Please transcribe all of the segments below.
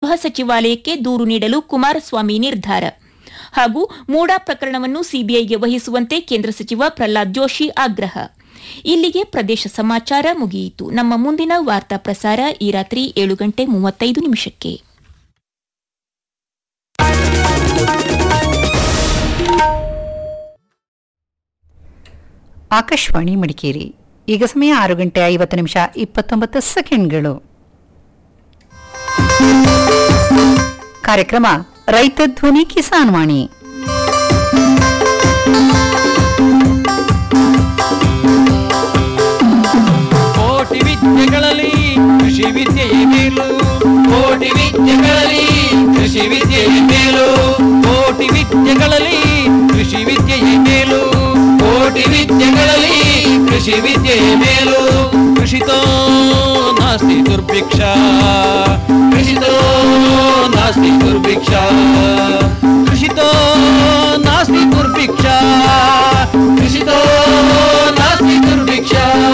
ಗೃಹ ಸಚಿವಾಲಯಕ್ಕೆ ದೂರು ನೀಡಲು ಕುಮಾರಸ್ವಾಮಿ ನಿರ್ಧಾರ ಹಾಗೂ ಮೂಡಾ ಪ್ರಕರಣವನ್ನು ಸಿಬಿಐಗೆ ವಹಿಸುವಂತೆ ಕೇಂದ್ರ ಸಚಿವ ಪ್ರಹ್ಲಾದ್ ಜೋಶಿ ಆಗ್ರಹ ಇಲ್ಲಿಗೆ ಪ್ರದೇಶ ಸಮಾಚಾರ ಮುಗಿಯಿತು ನಮ್ಮ ಮುಂದಿನ ವಾರ್ತಾ ಪ್ರಸಾರ ಈ ರಾತ್ರಿ ಏಳು ಗಂಟೆ ಮೂವತ್ತೈದು ನಿಮಿಷಕ್ಕೆ ಆಕಾಶವಾಣಿ ಮಡಿಕೇರಿ ಈಗ ಸಮಯ ಆರು ಗಂಟೆ ಐವತ್ತು ನಿಮಿಷ ಇಪ್ಪತ್ತೊಂಬತ್ತು ಸೆಕೆಂಡ್ಗಳು ಕಾರ್ಯಕ್ರಮ ರೈತ ಧ್ವನಿ ಕಿಸಾನ್ ವಾಣಿ ಕೋಟಿ ವಿದ್ಯೆಗಳಲ್ಲಿ ಕೃಷಿ ವಿದ್ಯೆಯೇ ಮೇಲು ಕೋಟಿ ವಿದ್ಯೆಗಳಲ್ಲಿ ಕೃಷಿ ವಿದ್ಯೆಯೇ ಮೇಲು ಕೋಟಿ ವಿದ್ಯೆಗಳಲ್ಲಿ ಕೃಷಿ ವಿದ್ಯೆಯೇ ಮೇಲು ಕೋಟಿ ವಿದ್ಯೆಗಳಲ್ಲಿ ಕೃಷಿ ವಿದ್ಯೆಯೇ ಮೇಲು ಕೃಷಿತೋ ನಾಸ್ತಿ ದುರ್ಭಿಕ್ಷ ಕೃಷಿತೋ ನಾಸ್ತಿ ದುರ್ಭಿಕ್ಷ ಕೃಷಿತೋ ನಾಸ್ತಿ ದುರ್ಭಿಕ್ಷ ಕೃಷಿತೋ ನಾಸ್ತಿ ದುರ್ಭಿಕ್ಷ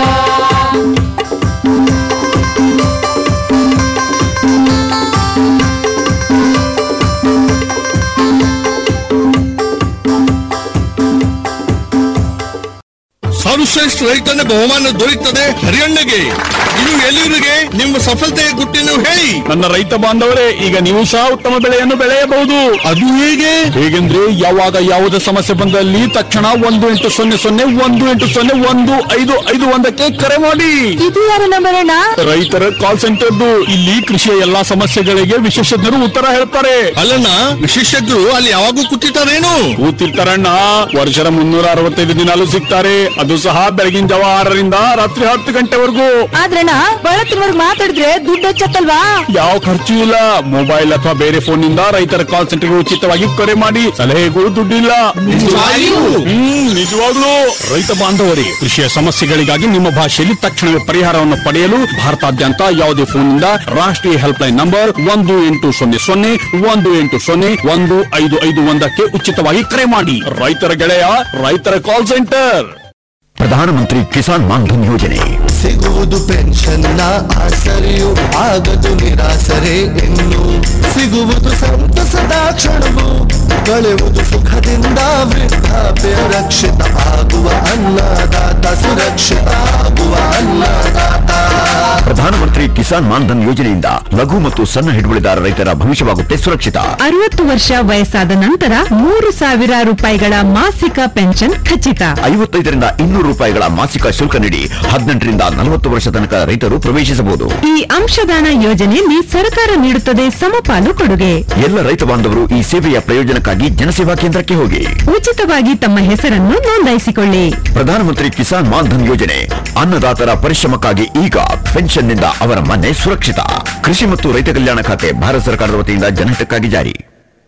ಸರ್ವಶ್ರೇಷ್ಠ ರೈತನ ಬಹುಮಾನ ದೊರೆಯುತ್ತದೆ ಹರಿಯಣ್ಣಗೆ ಇದು ಎಲ್ಲಿವರಿಗೆ ನಿಮ್ಮ ಸಫಲತೆಯ ಗುಟ್ಟಿನ ಹೇಳಿ ನನ್ನ ರೈತ ಬಾಂಧವರೇ ಈಗ ನೀವು ಸಹ ಉತ್ತಮ ಬೆಳೆಯನ್ನು ಬೆಳೆಯಬಹುದು ಅದು ಹೇಗೆ ಹೇಗೆಂದ್ರೆ ಯಾವಾಗ ಯಾವುದೇ ಸಮಸ್ಯೆ ಬಂದಲ್ಲಿ ತಕ್ಷಣ ಒಂದು ಎಂಟು ಸೊನ್ನೆ ಸೊನ್ನೆ ಒಂದು ಎಂಟು ಸೊನ್ನೆ ಒಂದು ಐದು ಐದು ಒಂದಕ್ಕೆ ಕರೆ ಮಾಡಿ ಇದು ಯಾರ ನಂಬರ್ ಅಣ್ಣ ರೈತರ ಕಾಲ್ ಸೆಂಟರ್ದು ಇಲ್ಲಿ ಕೃಷಿಯ ಎಲ್ಲಾ ಸಮಸ್ಯೆಗಳಿಗೆ ವಿಶೇಷಜ್ಞರು ಉತ್ತರ ಹೇಳ್ತಾರೆ ಅಲ್ಲಣ್ಣ ವಿಶೇಷಜ್ಞರು ಅಲ್ಲಿ ಯಾವಾಗೂ ಕೂತಿರ್ತಾರೇನು ಕೂತಿರ್ತಾರಣ್ಣ ವರ್ಷದ ಮುನ್ನೂರ ಅರವತ್ತೈದು ದಿನಾಲು ಸಿಗ್ತಾರೆ ಅದು ಸಹ ಬೆಳಗಿನ ಜಾವ ಆರರಿಂದ ರಾತ್ರಿ ಹತ್ತು ಗಂಟೆವರೆಗೂ ಆದ್ರಣ್ಣ ಬಳತ್ತಿನವರ್ಗ್ ಮಾತಾಡಿದ್ರೆ ದುಡ್ಡು ಹೆಚ್ಚತ್ತಲ್ವಾ ಯಾವ ಖರ್ಚು ಇಲ್ಲ ಮೊಬೈಲ್ ಅಥವಾ ಬೇರೆ ಫೋನ್ ನಿಂದ ರೈತರ ಕಾಲ್ ಸೆಂಟರ್ಗೆ ಉಚಿತವಾಗಿ ಕರೆ ಮಾಡಿ ಸಲಹೆಗೂ ದುಡ್ಡಿಲ್ಲ ನಿಜವಾಗಿಯೂ? ಹ್ಮ್ ನಿಜವಾಗ್ಲೂ ರೈತ ಬಾಂಧವರೇ ಕೃಷಿಯ ಸಮಸ್ಯೆಗಳಿಗಾಗಿ ನಿಮ್ಮ ಭಾಷೆಯಲ್ಲಿ ತಕ್ಷಣವೇ ಪರಿಹಾರವನ್ನು ಪಡೆಯಲು ಭಾರತಾದ್ಯಂತ ಯಾವುದೇ ಫೋನ್ ನಿಂದ ರಾಷ್ಟ್ರೀಯ ಹೆಲ್ಪ್ ಲೈನ್ ನಂಬರ್ ಒಂದು ಎಂಟು ಸೊನ್ನೆ ಸೊನ್ನೆ ಒಂದು ಎಂಟು ಸೊನ್ನೆ ಒಂದು ಐದು ಐದು ಒಂದಕ್ಕೆ ಉಚಿತವಾಗಿ ಕರೆ ಮಾಡಿ ರೈತರ ಗೆಳೆಯ ರೈತರ ಕಾಲ್ ಸೆಂಟರ್ ಪ್ರಧಾನಮಂತ್ರಿ ಕಿಸಾನ್ ಮಾನ್ಧನ್ ಯೋಜನೆ ಸಿಗುವುದು ಪೆನ್ಷನ್ನ ಆಸರೆಯು ಆಗದು ನಿರಾಸರೆ ಇನ್ನು ಸಿಗುವುದು ಸಂತಸದ ಕ್ಷಣವು ಕಳೆಯುವುದು ಸುಖದಿಂದ ವೃದ್ಧಾಪ್ಯ ರಕ್ಷಿತ ಆಗುವ ಅನ್ನದಾತ ಸುರಕ್ಷಿತ ಆಗುವ ಅನ್ನದಾತ ಪ್ರಧಾನಮಂತ್ರಿ ಕಿಸಾನ್ ಮಾನ್ಧನ್ ಯೋಜನೆಯಿಂದ ಲಘು ಮತ್ತು ಸಣ್ಣ ಹಿಡುವಳಿದಾರ ರೈತರ ಭವಿಷ್ಯವಾಗುತ್ತೆ ಸುರಕ್ಷಿತ ಅರವತ್ತು ವರ್ಷ ವಯಸ್ಸಾದ ನಂತರ ಮೂರು ಸಾವಿರ ರೂಪಾಯಿಗಳ ಮಾಸಿಕ ಪೆನ್ಷನ್ ಖಚಿತ ಐವತ್ತೈದರಿಂದ ಇನ್ನೂರು ರೂಪಾಯಿಗಳ ಮಾಸಿಕ ಶುಲ್ಕ ನೀಡಿ ಹದಿನೆಂಟರಿಂದ ನಲವತ್ತು ವರ್ಷ ತನಕ ರೈತರು ಪ್ರವೇಶಿಸಬಹುದು ಈ ಅಂಶದಾನ ಯೋಜನೆಯಲ್ಲಿ ಸರ್ಕಾರ ನೀಡುತ್ತದೆ ಸಮಪಾಲು ಕೊಡುಗೆ ಎಲ್ಲ ರೈತ ಬಾಂಧವರು ಈ ಸೇವೆಯ ಪ್ರಯೋಜನಕ್ಕಾಗಿ ಜನಸೇವಾ ಕೇಂದ್ರಕ್ಕೆ ಹೋಗಿ ಉಚಿತವಾಗಿ ತಮ್ಮ ಹೆಸರನ್ನು ನೋಂದಾಯಿಸಿಕೊಳ್ಳಿ ಪ್ರಧಾನಮಂತ್ರಿ ಕಿಸಾನ್ ಮಾನ್ಧನ್ ಯೋಜನೆ ಅನ್ನದಾತರ ಪರಿಶ್ರಮಕ್ಕಾಗಿ ಈಗ ಪೆನ್ಷನ್ನಿಂದ ಅವರ ಮನೆ ಸುರಕ್ಷಿತ ಕೃಷಿ ಮತ್ತು ರೈತ ಕಲ್ಯಾಣ ಖಾತೆ ಭಾರತ ಸರ್ಕಾರದ ವತಿಯಿಂದ ಜನಹಿತಕ್ಕಾಗಿ ಜಾರಿ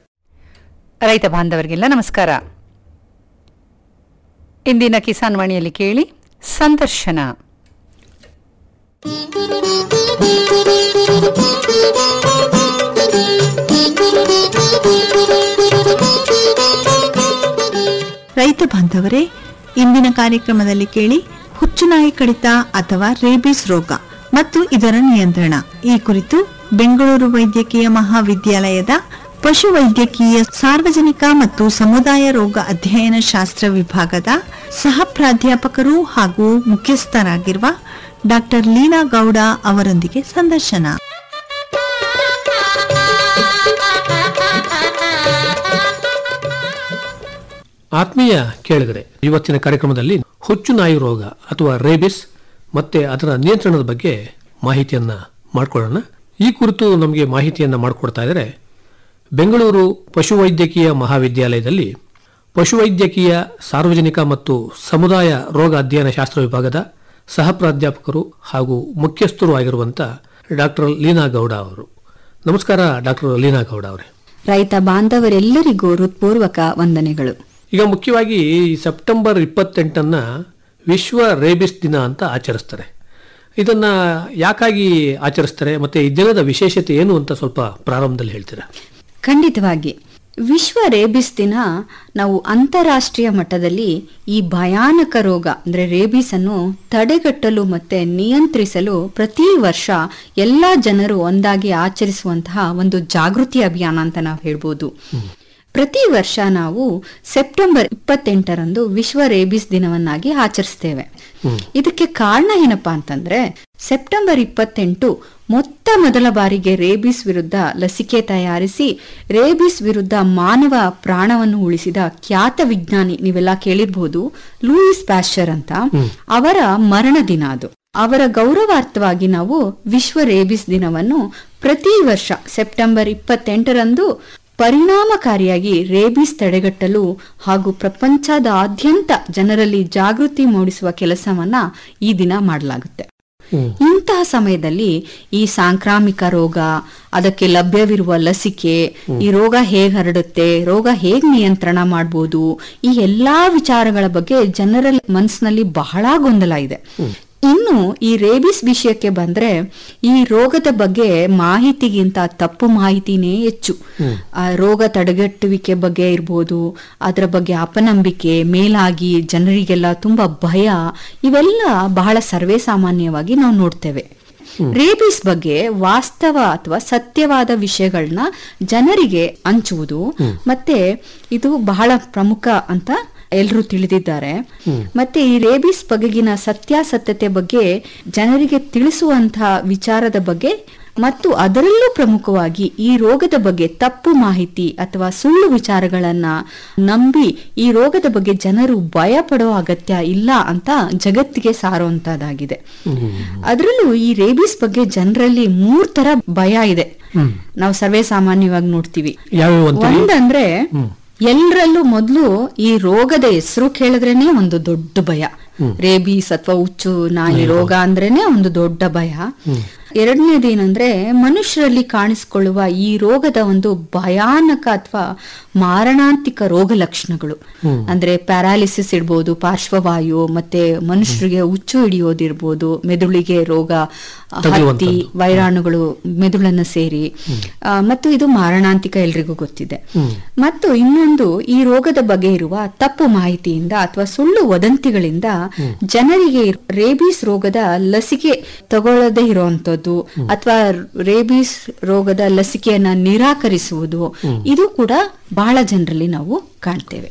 ರೈತ ಬಾಂಧವರಿಗೆಲ್ಲ ನಮಸ್ಕಾರ ಇಂದಿನ ಕಿಸಾನ್ ವಾಣಿಯಲ್ಲಿ ಕೇಳಿ ಸಂದರ್ಶನ ರೈತ ಬಾಂಧವರೇ ಇಂದಿನ ಕಾರ್ಯಕ್ರಮದಲ್ಲಿ ಕೇಳಿ ಹುಚ್ಚುನಾಯಿ ಕಡಿತ ಅಥವಾ ರೇಬಿಸ್ ರೋಗ ಮತ್ತು ಇದರ ನಿಯಂತ್ರಣ ಈ ಕುರಿತು ಬೆಂಗಳೂರು ವೈದ್ಯಕೀಯ ಮಹಾವಿದ್ಯಾಲಯದ ಪಶು ವೈದ್ಯಕೀಯ ಸಾರ್ವಜನಿಕ ಮತ್ತು ಸಮುದಾಯ ರೋಗ ಅಧ್ಯಯನ ಶಾಸ್ತ್ರ ವಿಭಾಗದ ಸಹ ಪ್ರಾಧ್ಯಾಪಕರು ಹಾಗೂ ಮುಖ್ಯಸ್ಥರಾಗಿರುವ ಡಾಕ್ಟರ್ ಲೀನಾ ಗೌಡ ಅವರೊಂದಿಗೆ ಸಂದರ್ಶನ ಆತ್ಮೀಯ ಕೇಳಿದರೆ ಇವತ್ತಿನ ಕಾರ್ಯಕ್ರಮದಲ್ಲಿ ಹುಚ್ಚು ನಾಯಿ ರೋಗ ಅಥವಾ ರೇಬಿಸ್ ಮತ್ತೆ ಅದರ ನಿಯಂತ್ರಣದ ಬಗ್ಗೆ ಮಾಹಿತಿಯನ್ನ ಮಾಡಿಕೊಳ್ಳೋಣ ಈ ಕುರಿತು ನಮಗೆ ಮಾಹಿತಿಯನ್ನ ಮಾಡಿಕೊಡ್ತಾ ಇದ್ದಾರೆ ಬೆಂಗಳೂರು ಪಶುವೈದ್ಯಕೀಯ ಮಹಾವಿದ್ಯಾಲಯದಲ್ಲಿ ಪಶುವೈದ್ಯಕೀಯ ಸಾರ್ವಜನಿಕ ಮತ್ತು ಸಮುದಾಯ ರೋಗ ಅಧ್ಯಯನ ಶಾಸ್ತ್ರ ವಿಭಾಗದ ಸಹ ಪ್ರಾಧ್ಯಾಪಕರು ಹಾಗೂ ಮುಖ್ಯಸ್ಥರು ಆಗಿರುವಂಥ ಡಾಕ್ಟರ್ ಲೀನಾ ಗೌಡ ಅವರು ನಮಸ್ಕಾರ ಡಾಕ್ಟರ್ ಲೀನಾ ಗೌಡ ಅವರೇ ರೈತ ಬಾಂಧವರೆಲ್ಲರಿಗೂ ಹೃತ್ಪೂರ್ವಕ ವಂದನೆಗಳು ಈಗ ಮುಖ್ಯವಾಗಿ ಈ ಸೆಪ್ಟೆಂಬರ್ ಇಪ್ಪತ್ತೆಂಟನ್ನ ವಿಶ್ವ ರೇಬಿಸ್ ದಿನ ಅಂತ ಆಚರಿಸ್ತಾರೆ ಇದನ್ನ ಯಾಕಾಗಿ ಆಚರಿಸ್ತಾರೆ ಮತ್ತೆ ಈ ದಿನದ ವಿಶೇಷತೆ ಏನು ಅಂತ ಸ್ವಲ್ಪ ಪ್ರಾರಂಭದಲ್ಲಿ ಹೇಳ್ತೀರಾ ಖಂಡಿತವಾಗಿ ವಿಶ್ವ ರೇಬಿಸ್ ದಿನ ನಾವು ಅಂತಾರಾಷ್ಟ್ರೀಯ ಮಟ್ಟದಲ್ಲಿ ಈ ಭಯಾನಕ ರೋಗ ಅಂದ್ರೆ ರೇಬಿಸ್ ಅನ್ನು ತಡೆಗಟ್ಟಲು ಮತ್ತೆ ನಿಯಂತ್ರಿಸಲು ಪ್ರತಿ ವರ್ಷ ಎಲ್ಲಾ ಜನರು ಒಂದಾಗಿ ಆಚರಿಸುವಂತಹ ಒಂದು ಜಾಗೃತಿ ಅಭಿಯಾನ ಅಂತ ನಾವು ಹೇಳ್ಬೋದು ಪ್ರತಿ ವರ್ಷ ನಾವು ಸೆಪ್ಟೆಂಬರ್ ಇಪ್ಪತ್ತೆಂಟರಂದು ವಿಶ್ವ ರೇಬಿಸ್ ದಿನವನ್ನಾಗಿ ಆಚರಿಸ್ತೇವೆ ಇದಕ್ಕೆ ಕಾರಣ ಏನಪ್ಪಾ ಅಂತಂದ್ರೆ ಸೆಪ್ಟೆಂಬರ್ ಇಪ್ಪತ್ತೆಂಟು ಮೊತ್ತ ಮೊದಲ ಬಾರಿಗೆ ರೇಬಿಸ್ ವಿರುದ್ಧ ಲಸಿಕೆ ತಯಾರಿಸಿ ರೇಬಿಸ್ ವಿರುದ್ಧ ಮಾನವ ಪ್ರಾಣವನ್ನು ಉಳಿಸಿದ ಖ್ಯಾತ ವಿಜ್ಞಾನಿ ನೀವೆಲ್ಲ ಕೇಳಿರ್ಬೋದು ಲೂಯಿಸ್ ಪ್ಯಾಶ್ಚರ್ ಅಂತ ಅವರ ಮರಣ ದಿನ ಅದು ಅವರ ಗೌರವಾರ್ಥವಾಗಿ ನಾವು ವಿಶ್ವ ರೇಬಿಸ್ ದಿನವನ್ನು ಪ್ರತಿ ವರ್ಷ ಸೆಪ್ಟೆಂಬರ್ ಇಪ್ಪತ್ತೆಂಟರಂದು ಪರಿಣಾಮಕಾರಿಯಾಗಿ ರೇಬಿಸ್ ತಡೆಗಟ್ಟಲು ಹಾಗೂ ಪ್ರಪಂಚದಾದ್ಯಂತ ಜನರಲ್ಲಿ ಜಾಗೃತಿ ಮೂಡಿಸುವ ಕೆಲಸವನ್ನ ಈ ದಿನ ಮಾಡಲಾಗುತ್ತೆ ಇಂತಹ ಸಮಯದಲ್ಲಿ ಈ ಸಾಂಕ್ರಾಮಿಕ ರೋಗ ಅದಕ್ಕೆ ಲಭ್ಯವಿರುವ ಲಸಿಕೆ ಈ ರೋಗ ಹೇಗ್ ಹರಡುತ್ತೆ ರೋಗ ಹೇಗ್ ನಿಯಂತ್ರಣ ಮಾಡಬಹುದು ಈ ಎಲ್ಲಾ ವಿಚಾರಗಳ ಬಗ್ಗೆ ಜನರ ಮನಸ್ಸಿನಲ್ಲಿ ಬಹಳ ಗೊಂದಲ ಇದೆ ಇನ್ನು ಈ ರೇಬಿಸ್ ವಿಷಯಕ್ಕೆ ಬಂದ್ರೆ ಈ ರೋಗದ ಬಗ್ಗೆ ಮಾಹಿತಿಗಿಂತ ತಪ್ಪು ಮಾಹಿತಿನೇ ಹೆಚ್ಚು ಆ ರೋಗ ತಡೆಗಟ್ಟುವಿಕೆ ಬಗ್ಗೆ ಇರ್ಬೋದು ಅದರ ಬಗ್ಗೆ ಅಪನಂಬಿಕೆ ಮೇಲಾಗಿ ಜನರಿಗೆಲ್ಲ ತುಂಬಾ ಭಯ ಇವೆಲ್ಲ ಬಹಳ ಸರ್ವೇ ಸಾಮಾನ್ಯವಾಗಿ ನಾವು ನೋಡ್ತೇವೆ ರೇಬಿಸ್ ಬಗ್ಗೆ ವಾಸ್ತವ ಅಥವಾ ಸತ್ಯವಾದ ವಿಷಯಗಳನ್ನ ಜನರಿಗೆ ಹಂಚುವುದು ಮತ್ತೆ ಇದು ಬಹಳ ಪ್ರಮುಖ ಅಂತ ಎಲ್ಲರೂ ತಿಳಿದಿದ್ದಾರೆ ಮತ್ತೆ ಈ ರೇಬಿಸ್ ಬಗೆಗಿನ ಸತ್ಯಾಸತ್ಯತೆ ಬಗ್ಗೆ ಜನರಿಗೆ ತಿಳಿಸುವಂತಹ ವಿಚಾರದ ಬಗ್ಗೆ ಮತ್ತು ಅದರಲ್ಲೂ ಪ್ರಮುಖವಾಗಿ ಈ ರೋಗದ ಬಗ್ಗೆ ತಪ್ಪು ಮಾಹಿತಿ ಅಥವಾ ಸುಳ್ಳು ವಿಚಾರಗಳನ್ನ ನಂಬಿ ಈ ರೋಗದ ಬಗ್ಗೆ ಜನರು ಭಯ ಪಡೋ ಅಗತ್ಯ ಇಲ್ಲ ಅಂತ ಜಗತ್ತಿಗೆ ಸಾರುವಂತದ್ದಾಗಿದೆ ಅದರಲ್ಲೂ ಈ ರೇಬಿಸ್ ಬಗ್ಗೆ ಜನರಲ್ಲಿ ಮೂರ್ ತರ ಭಯ ಇದೆ ನಾವು ಸರ್ವೇ ಸಾಮಾನ್ಯವಾಗಿ ನೋಡ್ತೀವಿ ಯಾವ್ಯಾವ ಅಂತೀರಿ? ಒಂದಂದ್ರೆ ಎಲ್ಲರಲ್ಲೂ ಮೊದಲು ಈ ರೋಗದ ಹೆಸರು ಕೇಳಿದ್ರೇನೆ ಒಂದು ದೊಡ್ಡ ಭಯ ರೇಬೀಸ್ ಅಥವಾ ಹುಚ್ಚು ನಾಯಿ ರೋಗ ಅಂದ್ರೇನೆ ಒಂದು ದೊಡ್ಡ ಭಯ ಎರಡನೇದೇನಂದ್ರೆ ಮನುಷ್ಯರಲ್ಲಿ ಕಾಣಿಸಿಕೊಳ್ಳುವ ಈ ರೋಗದ ಒಂದು ಭಯಾನಕ ಅಥವಾ ಮಾರಣಾಂತಿಕ ರೋಗ ಲಕ್ಷಣಗಳು ಅಂದ್ರೆ ಪ್ಯಾರಾಲಿಸಿಸ್ ಇರ್ಬೋದು ಪಾರ್ಶ್ವವಾಯು ಮತ್ತೆ ಮನುಷ್ಯರಿಗೆ ಹುಚ್ಚು ಹಿಡಿಯೋದಿರ್ಬೋದು ಮೆದುಳಿಗೆ ರೋಗ ಹತ್ತಿ ತಗುಲುವಂಥದ್ದು. ವೈರಾಣುಗಳು ಮೆದುಳನ್ನ ಸೇರಿ ಆ, ಮತ್ತು ಇದು ಮಾರಣಾಂತಿಕ ಎಲ್ರಿಗೂ ಗೊತ್ತಿದೆ ಮತ್ತು ಇನ್ನೊಂದು ಈ ರೋಗದ ಬಗ್ಗೆ ಇರುವ ತಪ್ಪು ಮಾಹಿತಿಯಿಂದ ಅಥವಾ ಸುಳ್ಳು ವದಂತಿಗಳಿಂದ ಜನರಿಗೆ ರೇಬೀಸ್ ರೋಗದ ಲಸಿಕೆ ತಗೊಳ್ಳದೆ ಇರುವಂತದ್ದು ಅಥವಾ ರೇಬೀಸ್ ರೋಗದ ಲಸಿಕೆಯನ್ನ ನಿರಾಕರಿಸುವುದು ಇದು ಕೂಡ ಬಹಳ ಜನರಲ್ಲಿ ನಾವು ಕಾಣ್ತೇವೆ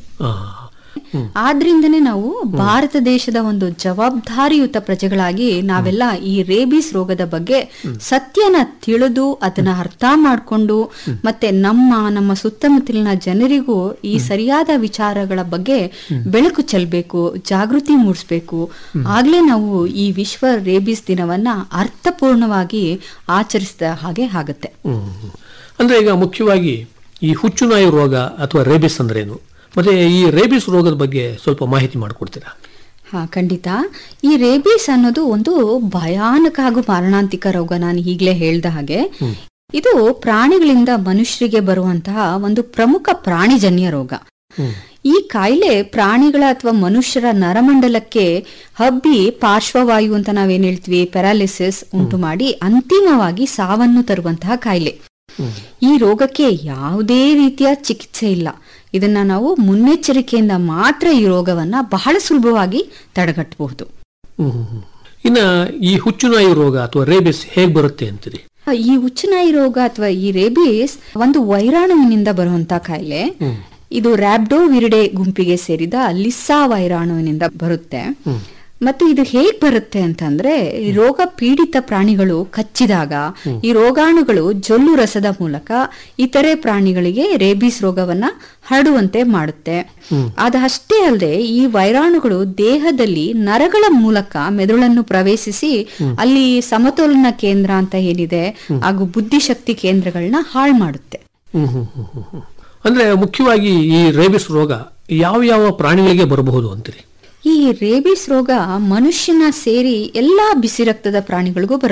ಆದ್ರಿಂದನೇ ನಾವು ಭಾರತ ದೇಶದ ಒಂದು ಜವಾಬ್ದಾರಿಯುತ ಪ್ರಜೆಗಳಾಗಿ ನಾವೆಲ್ಲ ಈ ರೇಬೀಸ್ ರೋಗದ ಬಗ್ಗೆ ಸತ್ಯನ ತಿಳಿದು ಅದನ್ನ ಅರ್ಥ ಮಾಡ್ಕೊಂಡು ಮತ್ತೆ ನಮ್ಮ ನಮ್ಮ ಸುತ್ತಮುತ್ತಲಿನ ಜನರಿಗೂ ಈ ಸರಿಯಾದ ವಿಚಾರಗಳ ಬಗ್ಗೆ ಬೆಳಕು ಚೆಲ್ಬೇಕು ಜಾಗೃತಿ ಮೂಡಿಸ್ಬೇಕು ಆಗ್ಲೇ ನಾವು ಈ ವಿಶ್ವ ರೇಬೀಸ್ ದಿನವನ್ನ ಅರ್ಥಪೂರ್ಣವಾಗಿ ಆಚರಿಸಿದ ಹಾಗೆ ಆಗುತ್ತೆ ಅಂದ್ರೆ ಈಗ ಮುಖ್ಯವಾಗಿ ಈ ಹುಚ್ಚುನಾಯಿ ರೋಗ ಅಥವಾ ರೇಬಿಸ್ ಅಂದ್ರೇನು ಮತ್ತೆ ಈ ರೇಬಿಸ್ ರೋಗದ ಬಗ್ಗೆ ಸ್ವಲ್ಪ ಮಾಹಿತಿ ಮಾಡಿಕೊಡ್ತೀರಾ ಹಾ ಖಂಡಿತ ಈ ರೇಬೀಸ್ ಅನ್ನೋದು ಒಂದು ಭಯಾನಕ ಹಾಗೂ ಮಾರಣಾಂತಿಕ ರೋಗ ನಾನು ಈಗಲೇ ಹೇಳ್ದ ಹಾಗೆ ಇದು ಪ್ರಾಣಿಗಳಿಂದ ಮನುಷ್ಯರಿಗೆ ಬರುವಂತಹ ಒಂದು ಪ್ರಮುಖ ಪ್ರಾಣಿಜನ್ಯ ರೋಗ ಈ ಕಾಯಿಲೆ ಪ್ರಾಣಿಗಳ ಅಥವಾ ಮನುಷ್ಯರ ನರಮಂಡಲಕ್ಕೆ ಹಬ್ಬಿ ಪಾರ್ಶ್ವವಾಯು ಅಂತ ನಾವೇನ್ ಹೇಳ್ತೀವಿ ಪ್ಯಾರಾಲಿಸಿಸ್ ಉಂಟು ಮಾಡಿ ಅಂತಿಮವಾಗಿ ಸಾವನ್ನು ತರುವಂತಹ ಕಾಯಿಲೆ ಈ ರೋಗಕ್ಕೆ ಯಾವುದೇ ರೀತಿಯ ಚಿಕಿತ್ಸೆ ಇಲ್ಲ ಇದನ್ನ ನಾವು ಮುನ್ನೆಚ್ಚರಿಕೆಯಿಂದ ಮಾತ್ರ ಈ ರೋಗವನ್ನ ಬಹಳ ಸುಲಭವಾಗಿ ತಡೆಗಟ್ಟಬಹುದು ಇನ್ನ ಈ ಹುಚ್ಚುನಾಯಿ ರೋಗ ಅಥವಾ ರೇಬಿಸ್ ಹೇಗ್ ಬರುತ್ತೆ ಅಂತೀರಿ ಈ ಹುಚ್ಚುನಾಯಿ ರೋಗ ಅಥವಾ ಈ ರೇಬಿಸ್ ಒಂದು ವೈರಾಣುವಿನಿಂದ ಬರುವಂತ ಕಾಯಿಲೆ ಇದು ರ್ಯಾಬ್ಡೋ ವಿರಿಡೆ ಗುಂಪಿಗೆ ಸೇರಿದ ಲಿಸ್ಸಾ ವೈರಾಣುವಿನಿಂದ ಬರುತ್ತೆ ಮತ್ತು ಇದು ಹೇಗ್ ಬರುತ್ತೆ ಅಂತಂದ್ರೆ ಈ ರೋಗ ಪೀಡಿತ ಪ್ರಾಣಿಗಳು ಕಚ್ಚಿದಾಗ ಈ ರೋಗಾಣುಗಳು ಜೊಲ್ಲು ರಸದ ಮೂಲಕ ಇತರೆ ಪ್ರಾಣಿಗಳಿಗೆ ರೇಬಿಸ್ ರೋಗವನ್ನ ಹರಡುವಂತೆ ಮಾಡುತ್ತೆ ಅದಷ್ಟೇ ಅಲ್ಲದೆ ಈ ವೈರಾಣುಗಳು ದೇಹದಲ್ಲಿ ನರಗಳ ಮೂಲಕ ಮೆದುಳನ್ನು ಪ್ರವೇಶಿಸಿ ಅಲ್ಲಿ ಸಮತೋಲನ ಕೇಂದ್ರ ಅಂತ ಏನಿದೆ ಹಾಗೂ ಬುದ್ಧಿಶಕ್ತಿ ಕೇಂದ್ರಗಳನ್ನ ಹಾಳು ಮಾಡುತ್ತೆ ಹ್ಮ್ ಹ್ಮ್ ಹ್ಮ್ ಹ್ಮ್ ಹ್ಮ್. ಅಂದ್ರೆ ಮುಖ್ಯವಾಗಿ ಈ ರೇಬಿಸ್ ರೋಗ ಯಾವ ಯಾವ ಪ್ರಾಣಿಗಳಿಗೆ ಬರಬಹುದು ಅಂತೀರಿ ಈ ರೇಬಿಸ್ ರೋಗ ಮನುಷ್ಯನ ಸೇರಿ ಎಲ್ಲಾ ಬಿಸಿ ರಕ್ತದ ಪ್ರಾಣಿಗಳಿಗೂ ಬರುತ್ತೆ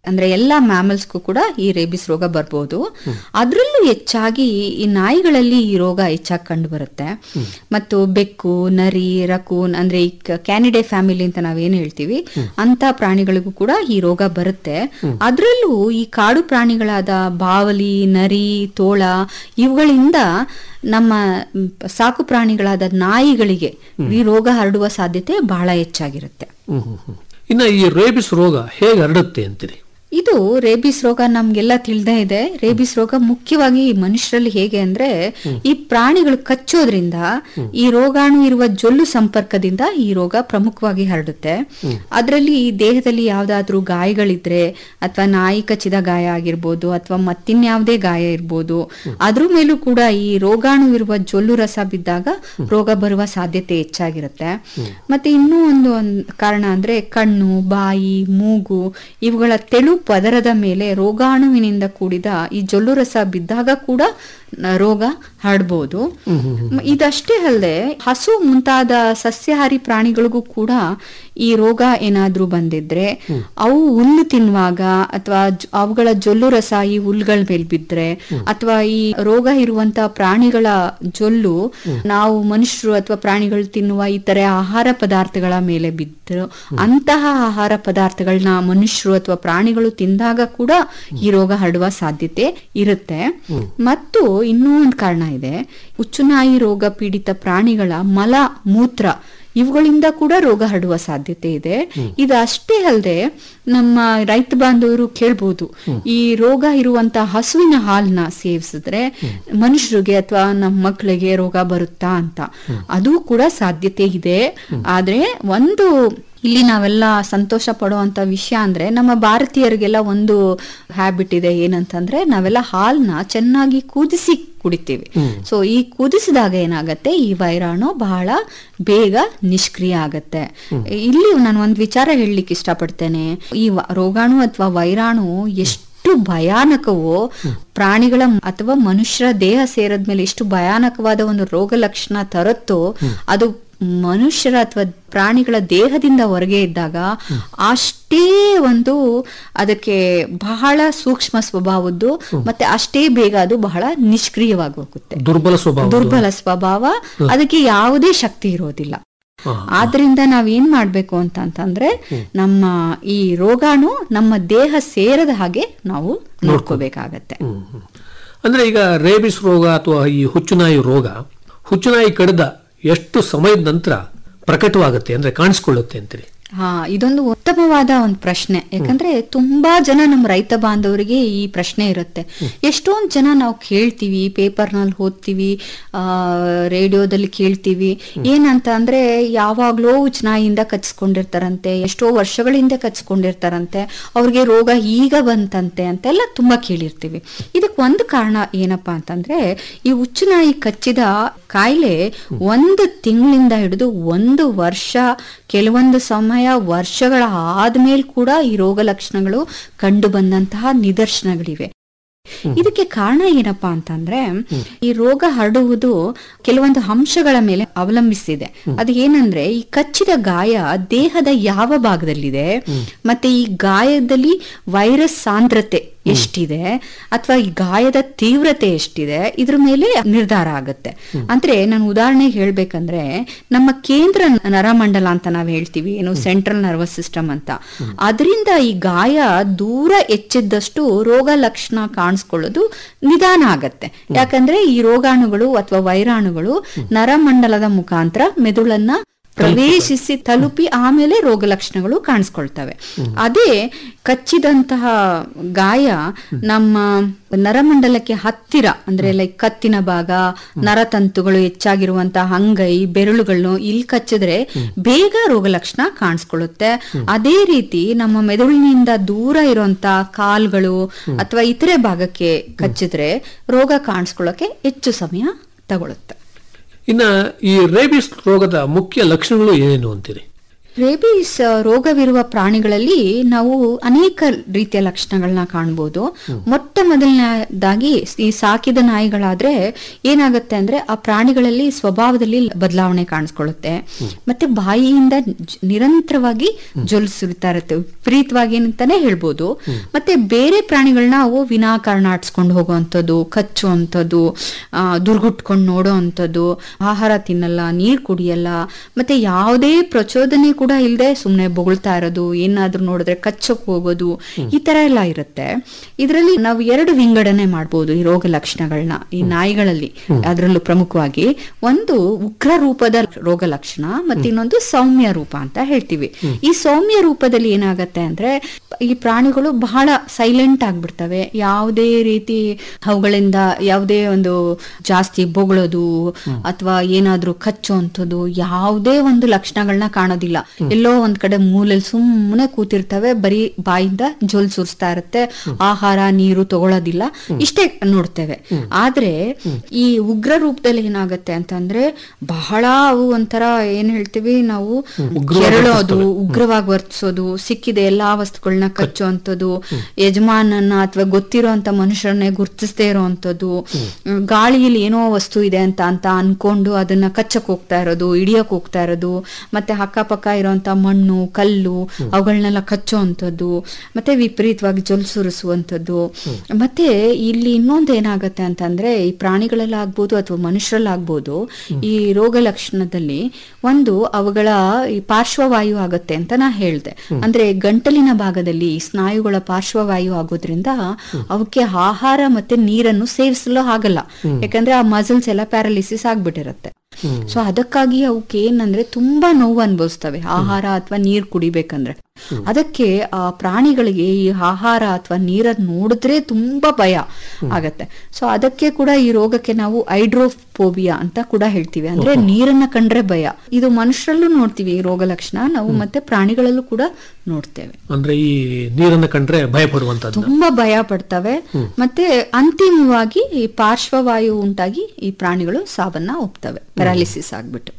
ಅಂದ್ರೆ ಎಲ್ಲಾ ಮ್ಯಾಮಲ್ಸ್ಗೂ ಕೂಡ ಈ ರೇಬಿಸ್ ರೋಗ ಬರ್ಬೋದು ಅದರಲ್ಲೂ ಹೆಚ್ಚಾಗಿ ಈ ನಾಯಿಗಳಲ್ಲಿ ಈ ರೋಗ ಹೆಚ್ಚಾಗಿ ಕಂಡು ಬರುತ್ತೆ ಮತ್ತು ಬೆಕ್ಕು ನರಿ ರಕೂನ್ ಅಂದ್ರೆ ಈ ಕ್ಯಾನಿಡೆ ಫ್ಯಾಮಿಲಿ ಅಂತ ನಾವೇನ್ ಹೇಳ್ತೀವಿ ಅಂತ ಪ್ರಾಣಿಗಳಿಗೂ ಕೂಡ ಈ ರೋಗ ಬರುತ್ತೆ ಅದರಲ್ಲೂ ಈ ಕಾಡು ಪ್ರಾಣಿಗಳಾದ ಬಾವಲಿ ನರಿ ತೋಳ ಇವುಗಳಿಂದ ನಮ್ಮ ಮ್, ಸಾಕು ಪ್ರಾಣಿಗಳಾದ ನಾಯಿಗಳಿಗೆ ಈ ರೋಗ ಹರಡುವ ಸಾಧ್ಯತೆ ಬಹಳ ಹೆಚ್ಚಾಗಿರುತ್ತೆ ಹ್ಮ್ ಹ್ಮ್ ಹ್ಮ್. ಇನ್ನ ಈ ರೇಬಿಸ್ ರೋಗ ಹೇಗೆ ಹರಡುತ್ತೆ ಅಂತೀರಿ ಇದು ರೇಬಿಸ್ ರೋಗ ನಮ್ಗೆಲ್ಲ ತಿಳಿದೇ ಇದೆ ರೇಬಿಸ್ ರೋಗ ಮುಖ್ಯವಾಗಿ ಮನುಷ್ಯರಲ್ಲಿ ಹೇಗೆ ಅಂದ್ರೆ ಈ ಪ್ರಾಣಿಗಳು ಕಚ್ಚೋದ್ರಿಂದ ಈ ರೋಗಾಣು ಇರುವ ಜೊಲ್ಲು ಸಂಪರ್ಕದಿಂದ ಈ ರೋಗ ಪ್ರಮುಖವಾಗಿ ಹರಡುತ್ತೆ ಅದರಲ್ಲಿ ದೇಹದಲ್ಲಿ ಯಾವ್ದಾದ್ರೂ ಗಾಯಗಳಿದ್ರೆ ಅಥವಾ ನಾಯಿ ಕಚ್ಚಿದ ಗಾಯ ಆಗಿರ್ಬೋದು ಅಥವಾ ಮತ್ತಿನ್ಯಾವುದೇ ಗಾಯ ಇರ್ಬೋದು ಅದ್ರ ಮೇಲೂ ಕೂಡ ಈ ರೋಗಾಣು ಇರುವ ಜೊಲ್ಲು ರಸ ಬಿದ್ದಾಗ ರೋಗ ಬರುವ ಸಾಧ್ಯತೆ ಹೆಚ್ಚಾಗಿರುತ್ತೆ ಮತ್ತೆ ಇನ್ನೂ ಒಂದು ಒಂದ್ ಕಾರಣ ಅಂದ್ರೆ ಕಣ್ಣು ಬಾಯಿ ಮೂಗು ಇವುಗಳ ತೆಳು ಪದರದ ಮೇಲೆ ರೋಗಾಣುವಿನಿಂದ ಕೂಡಿದ ಈ ಜೊಲ್ಲು ರಸ ಬಿದ್ದಾಗ ಕೂಡ ನ- ರೋಗ ಹರಡ್ಬೋದು ಮ- ಇದಷ್ಟೇ ಅಲ್ಲದೆ ಹಸು ಮುಂತಾದ ಸಸ್ಯಾಹಾರಿ ಪ್ರಾಣಿಗಳಿಗೂ ಕೂಡ ಈ ರೋಗ ಏನಾದ್ರೂ ಬಂದಿದ್ರೆ ಅವು ಹುಲ್ಲು ತಿನ್ನುವಾಗ ಅಥವಾ ಅವುಗಳ ಜೊಲ್ಲು ರಸ ಈ ಹುಲ್ಗಳ ಮೇಲೆ ಬಿದ್ರೆ ಅಥವಾ ಈ ರೋಗ ಇರುವಂತ ಪ್ರಾಣಿಗಳ ಜೊಲ್ಲು ನಾವು ಮನುಷ್ಯರು ಅಥವಾ ಪ್ರಾಣಿಗಳು ತಿನ್ನುವ ಇತರೆ ಆಹಾರ ಪದಾರ್ಥಗಳ ಮೇಲೆ ಬಿದ್ರು ಅಂತಹ ಆಹಾರ ಪದಾರ್ಥಗಳನ್ನ ಮನುಷ್ಯರು ಅಥವಾ ಪ್ರಾಣಿಗಳು ತಿಂದಾಗ ಕೂಡ ಈ ರೋಗ ಹರಡುವ ಸಾಧ್ಯತೆ ಇರುತ್ತೆ ಮತ್ತು ಇನ್ನೂ ಒಂದು ಕಾರಣ ಇದೆ ಹುಚ್ಚುನಾಯಿ ರೋಗ ಪೀಡಿತ ಪ್ರಾಣಿಗಳ ಮಲ ಮೂತ್ರ ಇವುಗಳಿಂದ ಕೂಡ ರೋಗ ಹರಡುವ ಸಾಧ್ಯತೆ ಇದೆ ಇದು ಅಷ್ಟೇ ಅಲ್ಲದೆ ನಮ್ಮ ರೈತ ಬಾಂಧವರು ಕೇಳ್ಬೋದು ಈ ರೋಗ ಇರುವಂತ ಹಸುವಿನ ಹಾಲನ್ನ ಸೇವಿಸಿದ್ರೆ ಮನುಷ್ಯರಿಗೆ ಅಥವಾ ನಮ್ಮ ಮಕ್ಕಳಿಗೆ ರೋಗ ಬರುತ್ತಾ ಅಂತ ಅದು ಕೂಡ ಸಾಧ್ಯತೆ ಇದೆ ಆದ್ರೆ ಒಂದು ಇಲ್ಲಿ ನಾವೆಲ್ಲ ಸಂತೋಷ ಪಡುವಂತ ವಿಷಯ ಅಂದ್ರೆ ನಮ್ಮ ಭಾರತೀಯರಿಗೆಲ್ಲ ಒಂದು ಹ್ಯಾಬಿಟ್ ಇದೆ ಏನಂತಂದ್ರೆ ನಾವೆಲ್ಲ ಹಾಲ್ನ ಚೆನ್ನಾಗಿ ಕುದಿಸಿ ಕುಡಿತೀವಿ ಸೊ ಈ ಕುದಿಸಿದಾಗ ಏನಾಗತ್ತೆ ಈ ವೈರಾಣು ಬಹಳ ಬೇಗ ನಿಷ್ಕ್ರಿಯ ಆಗತ್ತೆ ಇಲ್ಲಿ ನಾನು ಒಂದು ವಿಚಾರ ಹೇಳಲಿಕ್ಕೆ ಇಷ್ಟಪಡ್ತೇನೆ ಈ ವ- ರೋಗಾಣು ಅಥವಾ ವೈರಾಣು ಎಷ್ಟು ಭಯಾನಕವೋ ಪ್ರಾಣಿಗಳ ಅಥವಾ ಮನುಷ್ಯರ ದೇಹ ಸೇರದ್ಮೇಲೆ ಎಷ್ಟು ಭಯಾನಕವಾದ ಒಂದು ರೋಗ ಲಕ್ಷಣ ತರುತ್ತೋ ಅದು ಮನುಷ್ಯರ ಅಥವಾ ಪ್ರಾಣಿಗಳ ದೇಹದಿಂದ ಹೊರಗೆ ಇದ್ದಾಗ ಅಷ್ಟೇ ಒಂದು ಅದಕ್ಕೆ ಬಹಳ ಸೂಕ್ಷ್ಮ ಸ್ವಭಾವದ್ದು ಮತ್ತೆ ಅಷ್ಟೇ ಬೇಗ ಅದು ಬಹಳ ನಿಷ್ಕ್ರಿಯವಾಗಿ ಹೋಗುತ್ತೆ ದುರ್ಬಲ ಸ್ವಭಾವ ದುರ್ಬಲ ಸ್ವಭಾವ ಅದಕ್ಕೆ ಯಾವುದೇ ಶಕ್ತಿ ಇರೋದಿಲ್ಲ ಹಾ. ಆದ್ರಿಂದ ನಾವೇನ್ ಮಾಡ್ಬೇಕು ಅಂತ ಅಂತಂದ್ರೆ ನಮ್ಮ ಈ ರೋಗಾಣು ನಮ್ಮ ದೇಹ ಸೇರದ ಹಾಗೆ ನಾವು ನೋಡ್ಕೋಬೇಕಾಗತ್ತೆ ಅಂದ್ರೆ ಈಗ ರೇಬಿಸ್ ರೋಗ ಅಥವಾ ಈ ಹುಚ್ಚುನಾಯಿ ರೋಗ ಹುಚ್ಚುನಾಯಿ ಕಡಿದ ಎಷ್ಟು ಸಮಯದ ನಂತರ ಪ್ರಕಟವಾಗುತ್ತೆ ಅಂದ್ರೆ ಕಾಣಿಸ್ಕೊಳ್ಳುತ್ತೆ ಅಂತೀರಿ ಹಾ ಇದೊಂದು ಉತ್ತಮವಾದ ಒಂದು ಪ್ರಶ್ನೆ ಯಾಕಂದ್ರೆ ತುಂಬಾ ಜನ ನಮ್ಮ ರೈತ ಬಾಂಧವರಿಗೆ ಈ ಪ್ರಶ್ನೆ ಇರುತ್ತೆ ಎಷ್ಟೊಂದ್ ಜನ ನಾವು ಕೇಳ್ತೀವಿ ಪೇಪರ್ನಲ್ಲಿ ಓದ್ತೀವಿ ಆ ರೇಡಿಯೋದಲ್ಲಿ ಕೇಳ್ತೀವಿ ಏನಂತ ಅಂದ್ರೆ ಯಾವಾಗ್ಲೋ ಉಚ್ಚನಾಯಿಂದ ಕಚ್ಕೊಂಡಿರ್ತಾರಂತೆ ಎಷ್ಟೋ ವರ್ಷಗಳ ಹಿಂದೆ ಕಚ್ಕೊಂಡಿರ್ತಾರಂತೆ ಅವ್ರಿಗೆ ರೋಗ ಈಗ ಬಂತಂತೆ ಅಂತೆಲ್ಲ ತುಂಬಾ ಕೇಳಿರ್ತೀವಿ ಇದಕ್ಕೆ ಒಂದು ಕಾರಣ ಏನಪ್ಪಾ ಅಂತಂದ್ರೆ ಈ ಉಚ್ಚುನಾಯಿ ಕಚ್ಚಿದ ಕಾಯಿಲೆ ಒಂದು ತಿಂಗಳಿಂದ ಹಿಡಿದು ಒಂದು ವರ್ಷ ಕೆಲವೊಂದು ಸಮಯ ವರ್ಷಗಳ ಆದ್ಮೇಲೆ ಕೂಡ ಈ ರೋಗ ಲಕ್ಷಣಗಳು ಕಂಡು ಬಂದಂತಹ ನಿದರ್ಶನಗಳಿವೆ ಇದಕ್ಕೆ ಕಾರಣ ಏನಪ್ಪಾ ಅಂತಂದ್ರೆ ಈ ರೋಗ ಹರಡುವುದು ಕೆಲವೊಂದು ಅಂಶಗಳ ಮೇಲೆ ಅವಲಂಬಿಸಿದೆ ಅದು ಏನಂದ್ರೆ ಈ ಕಚ್ಚಿದ ಗಾಯ ದೇಹದ ಯಾವ ಭಾಗದಲ್ಲಿದೆ ಮತ್ತೆ ಈ ಗಾಯದಲ್ಲಿ ವೈರಸ್ ಸಾಂದ್ರತೆ ಎಷ್ಟಿದೆ ಅಥವಾ ಈ ಗಾಯದ ತೀವ್ರತೆ ಎಷ್ಟಿದೆ ಇದ್ರ ಮೇಲೆ ನಿರ್ಧಾರ ಆಗುತ್ತೆ ಅಂದ್ರೆ ನಾನು ಉದಾಹರಣೆ ಹೇಳ್ಬೇಕಂದ್ರೆ ನಮ್ಮ ಕೇಂದ್ರ ನರಮಂಡಲ ಅಂತ ನಾವ್ ಹೇಳ್ತೀವಿ ಏನು ಸೆಂಟ್ರಲ್ ನರ್ವಸ್ ಸಿಸ್ಟಮ್ ಅಂತ ಅದರಿಂದ ಈ ಗಾಯ ದೂರ ಹೆಚ್ಚಿದ್ದಷ್ಟು ರೋಗ ಲಕ್ಷಣ ಕಾಣಿಸ್ಕೊಳ್ಳೋದು ನಿಧಾನ ಆಗತ್ತೆ ಯಾಕಂದ್ರೆ ಈ ರೋಗಾಣುಗಳು ಅಥವಾ ವೈರಾಣುಗಳು ನರಮಂಡಲದ ಮುಖಾಂತರ ಮೆದುಳನ್ನ ಪ್ರವೇಶಿಸಿ ತಲುಪಿ ಆಮೇಲೆ ರೋಗ ಲಕ್ಷಣಗಳು ಕಾಣಿಸ್ಕೊಳ್ತವೆ ಅದೇ ಕಚ್ಚಿದಂತಹ ಗಾಯ ನಮ್ಮ ನರಮಂಡಲಕ್ಕೆ ಹತ್ತಿರ ಅಂದ್ರೆ ಲೈಕ್ ಕತ್ತಿನ ಭಾಗ ನರತಂತುಗಳು ಹೆಚ್ಚಾಗಿರುವಂತಹ ಅಂಗೈ ಬೆರಳುಗಳನ್ನು ಇಲ್ಲಿ ಕಚ್ಚಿದ್ರೆ ಬೇಗ ರೋಗ ಲಕ್ಷಣ ಕಾಣಿಸ್ಕೊಳ್ಳುತ್ತೆ ಅದೇ ರೀತಿ ನಮ್ಮ ಮೆದುಳಿನಿಂದ ದೂರ ಇರುವಂತ ಕಾಲ್ಗಳು ಅಥವಾ ಇತರೆ ಭಾಗಕ್ಕೆ ಕಚ್ಚಿದ್ರೆ ರೋಗ ಕಾಣಿಸ್ಕೊಳ್ಳೋಕೆ ಹೆಚ್ಚು ಸಮಯ ತಗೊಳುತ್ತೆ ಇನ್ನ ಈ ರೇಬಿಸ್ ರೋಗದ ಮುಖ್ಯ ಲಕ್ಷಣಗಳು ಏನೇನು ಅಂತೀರಿ ರೇಬೀಸ್ ಆ, ರೋಗವಿರುವ ಪ್ರಾಣಿಗಳಲ್ಲಿ ನಾವು ಅನೇಕ ರೀತಿಯ ಲಕ್ಷಣಗಳನ್ನ ಕಾಣ್ಬೋದು ಮೊಟ್ಟ ಮೊದಲನೇದಾಗಿ ಈ ಸಾಕಿದ ನಾಯಿಗಳಾದ್ರೆ ಏನಾಗುತ್ತೆ ಅಂದ್ರೆ ಆ ಪ್ರಾಣಿಗಳಲ್ಲಿ ಸ್ವಭಾವದಲ್ಲಿ ಬದಲಾವಣೆ ಕಾಣಿಸ್ಕೊಳ್ಳುತ್ತೆ ಮತ್ತೆ ಬಾಯಿಯಿಂದ ಜ- ನಿರಂತರವಾಗಿ ಜೊಲ್ ಸುರಿತಾ ಇರುತ್ತೆ ವಿಪರೀತವಾಗಿ ಅಂತಾನೆ ಹೇಳ್ಬೋದು ಮತ್ತೆ ಬೇರೆ ಪ್ರಾಣಿಗಳನ್ನ ಅವು ವಿನಾಕಾರಣ ಆಡ್ಸ್ಕೊಂಡು ಹೋಗುವಂಥದ್ದು ಕಚ್ಚುವಂಥದ್ದು ಆ, ದುರ್ಗುಟ್ಕೊಂಡು ನೋಡೋ ಅಂಥದ್ದು ಆಹಾರ ತಿನ್ನಲ್ಲ ನೀರ್ ಕುಡಿಯಲ್ಲ ಮತ್ತೆ ಯಾವುದೇ ಪ್ರಚೋದನೆ ಕೂಡ ಇಲ್ಲದೆ ಸುಮ್ಮನೆ ಬೊಗಳ್ತಾ ಇರೋದು ಏನಾದ್ರೂ ನೋಡಿದ್ರೆ ಕಚ್ಚಕ್ ಹೋಗೋದು ಈ ತರ ಎಲ್ಲ ಇರುತ್ತೆ ಇದರಲ್ಲಿ ನಾವು ಎರಡು ವಿಂಗಡಣೆ ಮಾಡ್ಬೋದು ಈ ರೋಗ ಲಕ್ಷಣಗಳನ್ನ ಈ ನಾಯಿಗಳಲ್ಲಿ ಅದರಲ್ಲೂ ಪ್ರಮುಖವಾಗಿ ಒಂದು ಉಗ್ರ ರೂಪದ ರೋಗ ಲಕ್ಷಣ ಮತ್ತೆ ಇನ್ನೊಂದು ಸೌಮ್ಯ ರೂಪ ಅಂತ ಹೇಳ್ತೀವಿ ಈ ಸೌಮ್ಯ ರೂಪದಲ್ಲಿ ಏನಾಗತ್ತೆ ಅಂದ್ರೆ ಈ ಪ್ರಾಣಿಗಳು ಬಹಳ ಸೈಲೆಂಟ್ ಆಗ್ಬಿಡ್ತವೆ ಯಾವುದೇ ರೀತಿ ಅವುಗಳಿಂದ ಯಾವುದೇ ಒಂದು ಜಾಸ್ತಿ ಬೊಗಳೋದು ಅಥವಾ ಏನಾದ್ರೂ ಕಚ್ಚುವಂಥದ್ದು ಯಾವುದೇ ಒಂದು ಲಕ್ಷಣಗಳನ್ನ ಕಾಣೋದಿಲ್ಲ ಎಲ್ಲೋ ಒಂದ್ ಕಡೆ ಮೂಲೆಯಲ್ಲಿ ಸುಮ್ಮನೆ ಕೂತಿರ್ತವೆ ಬರೀ ಬಾಯಿಂದ ಜೋಲ್ ಸುರಿಸ್ತಾ ಇರುತ್ತೆ ಆಹಾರ ನೀರು ತಗೊಳ್ಳೋದಿಲ್ಲ ಇಷ್ಟೇ ನೋಡ್ತೇವೆ ಆದ್ರೆ ಈ ಉಗ್ರ ರೂಪದಲ್ಲಿ ಏನಾಗತ್ತೆ ಅಂತಂದ್ರೆ ಬಹಳ ಅವು ಒಂಥರ ಏನ್ ಹೇಳ್ತೀವಿ ನಾವು ಕೆರಳೋದು ಉಗ್ರವಾಗಿ ವರ್ತಿಸೋದು ಸಿಕ್ಕಿದ ಎಲ್ಲಾ ವಸ್ತುಗಳನ್ನ ಕಚ್ಚುವಂಥದ್ದು ಯಜಮಾನನ್ನ ಅಥವಾ ಗೊತ್ತಿರೋಂತ ಮನುಷ್ಯರನ್ನೇ ಗುರ್ತಿಸದೇ ಇರೋವಂಥದ್ದು ಗಾಳಿಯಲ್ಲಿ ಏನೋ ವಸ್ತು ಇದೆ ಅಂತ ಅಂತ ಅನ್ಕೊಂಡು ಅದನ್ನ ಕಚ್ಚಕ್ ಹೋಗ್ತಾ ಇರೋದು ಹಿಡಿಯಕ್ ಹೋಗ್ತಾ ಇರೋದು ಮತ್ತೆ ಅಕ್ಕಪಕ್ಕ ಇರೋಂತ ಮಣ್ಣು ಕಲ್ಲು ಅವುಗಳನ್ನೆಲ್ಲ ಕಚ್ಚುವಂಥದ್ದು ಮತ್ತೆ ವಿಪರೀತವಾಗಿ ಜೊಲ್ ಸುರಿಸುವಂಥದ್ದು ಮತ್ತೆ ಇಲ್ಲಿ ಇನ್ನೊಂದು ಏನಾಗತ್ತೆ ಅಂತಂದ್ರೆ ಈ ಪ್ರಾಣಿಗಳಲ್ಲಾಗ್ಬೋದು ಅಥವಾ ಮನುಷ್ಯರಲ್ಲಾಗ್ಬೋದು ಈ ರೋಗ ಲಕ್ಷಣದಲ್ಲಿ ಒಂದು ಅವುಗಳ ಈ ಪಾರ್ಶ್ವವಾಯು ಆಗತ್ತೆ ಅಂತ ನಾ ಹೇಳ್ದೆ ಅಂದ್ರೆ ಗಂಟಲಿನ ಭಾಗದಲ್ಲಿ ಈ ಸ್ನಾಯುಗಳ ಪಾರ್ಶ್ವವಾಯು ಆಗೋದ್ರಿಂದ ಅವಕ್ಕೆ ಆಹಾರ ಮತ್ತೆ ನೀರನ್ನು ಸೇವಿಸಲು ಆಗಲ್ಲ ಯಾಕಂದ್ರೆ ಆ ಮಸಲ್ಸ್ ಎಲ್ಲ ಪ್ಯಾರಾಲಿಸಿಸ್ ಆಗ್ಬಿಟ್ಟಿರತ್ತೆ ಸೊ ಅದಕ್ಕಾಗಿ ಅವಕ್ಕೆ ಏನಂದ್ರೆ ತುಂಬಾ ನೋವು ಅನುಭವಿಸ್ತವೆ ಆಹಾರ ಅಥವಾ ನೀರ್ ಕುಡಿಬೇಕಂದ್ರೆ ಅದಕ್ಕೆ ಆ ಪ್ರಾಣಿಗಳಿಗೆ ಈ ಆಹಾರ ಅಥವಾ ನೀರನ್ನು ನೋಡಿದ್ರೆ ತುಂಬಾ ಭಯ ಆಗತ್ತೆ ಸೊ ಅದಕ್ಕೆ ಕೂಡ ಈ ರೋಗಕ್ಕೆ ನಾವು ಹೈಡ್ರೋಫೋಬಿಯಾ ಅಂತ ಕೂಡ ಹೇಳ್ತೀವಿ ಅಂದ್ರೆ ನೀರನ್ನ ಕಂಡ್ರೆ ಭಯ ಇದು ಮನುಷ್ಯರಲ್ಲೂ ನೋಡ್ತೀವಿ ಈ ರೋಗ ಲಕ್ಷಣ ನಾವು ಮತ್ತೆ ಪ್ರಾಣಿಗಳಲ್ಲೂ ಕೂಡ ನೋಡ್ತೇವೆ ಅಂದ್ರೆ ಈ ನೀರನ್ನ ಕಂಡ್ರೆ ಭಯ ಪಡುವಂತದ್ದು ತುಂಬಾ ಭಯ ಪಡ್ತವೆ ಮತ್ತೆ ಅಂತಿಮವಾಗಿ ಈ ಪಾರ್ಶ್ವವಾಯು ಉಂಟಾಗಿ ಈ ಪ್ರಾಣಿಗಳು ಸಾವನ್ನ ಒಪ್ತವೆ ಪ್ಯಾರಾಲಿಸಿಸ್ ಆಗ್ಬಿಟ್ಟು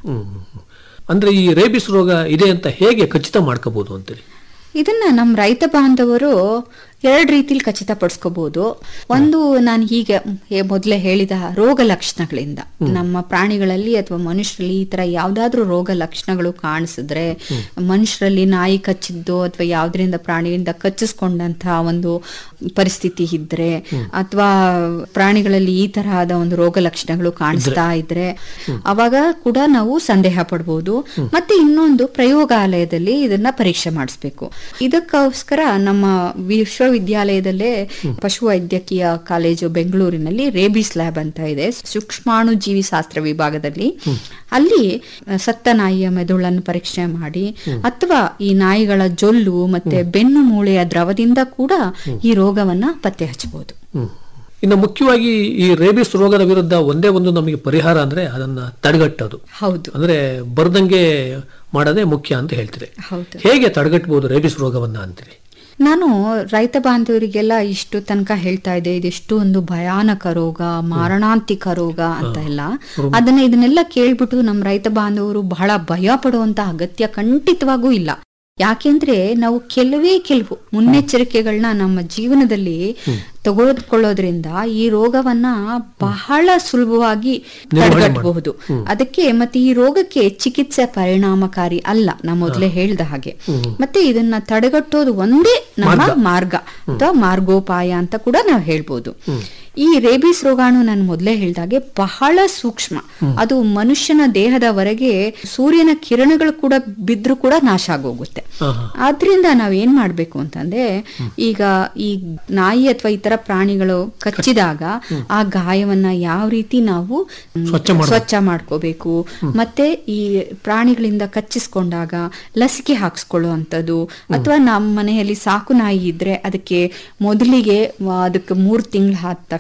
ಅಂದ್ರೆ ಈ ರೇಬಿಸ್ ರೋಗ ಇದೆ ಅಂತ ಹೇಗೆ ಖಚಿತ ಮಾಡ್ಕೋಬಹುದು ಅಂತೇಳಿ ಇದನ್ನ ನಮ್ಮ ರೈತ ಬಾಂಧವರು ಎರಡು ರೀತಿಲಿ ಖಚಿತಪಡಿಸ್ಕೋಬಹುದು ಒಂದು ನಾನು ಹೀಗೆ ಹೇ- ಮೊದಲೇ ಹೇಳಿದ ರೋಗ ಲಕ್ಷಣಗಳಿಂದ ನಮ್ಮ ಪ್ರಾಣಿಗಳಲ್ಲಿ ಅಥವಾ ಮನುಷ್ಯರಲ್ಲಿ ಈ ತರ ಯಾವ್ದಾದ್ರೂ ರೋಗ ಲಕ್ಷಣಗಳು ಕಾಣಿಸಿದ್ರೆ ಮನುಷ್ಯರಲ್ಲಿ ನಾಯಿ ಕಚ್ಚಿದ್ದು ಅಥವಾ ಯಾವ್ದ್ರಿಂದ ಪ್ರಾಣಿಯಿಂದ ಕಚ್ಚಿಸ್ಕೊಂಡಂತಹ ಒಂದು ಪರಿಸ್ಥಿತಿ ಇದ್ರೆ ಅಥವಾ ಪ್ರಾಣಿಗಳಲ್ಲಿ ಈ ತರಹದ ಒಂದು ರೋಗ ಲಕ್ಷಣಗಳು ಕಾಣಿಸ್ತಾ ಇದ್ರೆ ಅವಾಗ ಕೂಡ ನಾವು ಸಂದೇಹ ಪಡ್ಬೋದು ಮತ್ತೆ ಇನ್ನೊಂದು ಪ್ರಯೋಗಾಲಯದಲ್ಲಿ ಇದನ್ನ ಪರೀಕ್ಷೆ ಮಾಡಿಸ್ಬೇಕು ಇದಕ್ಕೋಸ್ಕರ ನಮ್ಮ ವಿಶ್ವವಿದ್ಯಾಲಯದಲ್ಲೇ ಪಶುವೈದ್ಯಕೀಯ ಕಾಲೇಜು ಬೆಂಗಳೂರಿನಲ್ಲಿ ರೇಬಿಸ್ ಲ್ಯಾಬ್ ಅಂತ ಇದೆ ಸೂಕ್ಷ್ಮಾಣು ಜೀವಿಶಾಸ್ತ್ರ ವಿಭಾಗದಲ್ಲಿ ಅಲ್ಲಿ ಅಹ್, ಸತ್ತ ನಾಯಿಯ ಮೆದುಳನ್ನು ಪರೀಕ್ಷೆ ಮಾಡಿ ಅಥವಾ ಈ ನಾಯಿಗಳ ಜೊಲ್ಲು ಮತ್ತೆ ಬೆನ್ನು ಮೂಳೆಯ ದ್ರವದಿಂದ ಕೂಡ ಈ ರೋಗವನ್ನ ಪತ್ತೆ ಹಚ್ಚಬಹುದು ಇನ್ನು ಮುಖ್ಯವಾಗಿ ಈ ರೇಬಿಸ್ ರೋಗದ ವಿರುದ್ಧ ಒಂದೇ ಒಂದು ನಮಗೆ ಪರಿಹಾರ ಅಂದ್ರೆ ಅದನ್ನ ತಡೆಗಟ್ಟೋದು ಹೌದು ಅಂದ್ರೆ ಬರ್ದಂಗೆ ಮಾಡೋದೇ ಮುಖ್ಯ ಅಂತ ಹೇಳ್ತೀರಿ ಹೌದು ಹೇಗೆ ತಡೆಗಟ್ಟಬಹುದು ರೇಬಿಸ್ ರೋಗವನ್ನ ಅಂತೀರಿ ನಾನು ರೈತ ಬಾಂಧವರಿಗೆಲ್ಲ ಇಷ್ಟು ತನಕ ಹೇಳ್ತಾ ಇದ್ದೆ ಇದೆಷ್ಟು ಒಂದು ಭಯಾನಕ ರೋಗ ಮಾರಣಾಂತಿಕ ರೋಗ ಅಂತ ಎಲ್ಲ ಅದನ್ನ ಇದನ್ನೆಲ್ಲ ಕೇಳ್ಬಿಟ್ಟು ನಮ್ಮ ರೈತ ಬಾಂಧವರು ಬಹಳ ಭಯ ಪಡುವಂತ ಅಗತ್ಯ ಖಂಡಿತವಾಗೂ ಇಲ್ಲ ಯಾಕೆಂದ್ರೆ ನಾವು ಕೆಲವೇ ಕೆಲವು ಮುನ್ನೆಚ್ಚರಿಕೆಗಳನ್ನ ನಮ್ಮ ಜೀವನದಲ್ಲಿ ತೆಗೆದುಕೊಳ್ಳೋದ್ರಿಂದ ಈ ರೋಗವನ್ನ ಬಹಳ ಸುಲಭವಾಗಿ ತಡೆಗಟ್ಟಬಹುದು ಅದಕ್ಕೆ ಮತ್ತೆ ಈ ರೋಗಕ್ಕೆ ಚಿಕಿತ್ಸೆ ಪರಿಣಾಮಕಾರಿ ಅಲ್ಲ ನಾ ಮೊದಲೇ ಹೇಳ್ದ ಹಾಗೆ ಮತ್ತೆ ಇದನ್ನ ತಡೆಗಟ್ಟೋದು ಒಂದೇ ನಮ್ಮ ಮಾರ್ಗ ಅಥವಾ ಮಾರ್ಗೋಪಾಯ ಅಂತ ಕೂಡ ನಾವು ಹೇಳ್ಬೋದು ಈ ರೇಬಿಸ್ ರೋಗಾಣು ನಾನು ಮೊದಲೇ ಹೇಳ್ದಾಗೆ ಬಹಳ ಸೂಕ್ಷ್ಮ ಅದು ಮನುಷ್ಯನ ದೇಹದವರೆಗೆ ಸೂರ್ಯನ ಕಿರಣಗಳು ಕೂಡ ಬಿದ್ರೂ ಕೂಡ ನಾಶ ಆಗೋಗುತ್ತೆ ಆದ್ರಿಂದ ನಾವ್ ಏನ್ ಮಾಡ್ಬೇಕು ಅಂತಂದ್ರೆ ಈಗ ಈ ನಾಯಿ ಅಥವಾ ಇತರ ಪ್ರಾಣಿಗಳು ಕಚ್ಚಿದಾಗ ಆ ಗಾಯವನ್ನ ಯಾವ ರೀತಿ ನಾವು ಸ್ವಚ್ಛ ಮಾಡ್ಕೋಬೇಕು ಮತ್ತೆ ಈ ಪ್ರಾಣಿಗಳಿಂದ ಕಚ್ಚಿಸ್ಕೊಂಡಾಗ ಲಸಿಕೆ ಹಾಕ್ಸ್ಕೊಳ್ಳುವಂಥದ್ದು ಅಥವಾ ನಮ್ಮ ಮನೆಯಲ್ಲಿ ಸಾಕು ನಾಯಿ ಇದ್ರೆ ಅದಕ್ಕೆ ಮೊದಲಿಗೆ ವ- ಅದಕ್ಕೆ ಮೂರ್ ತಿಂಗಳು ಆದ ತಕ್ಷಣ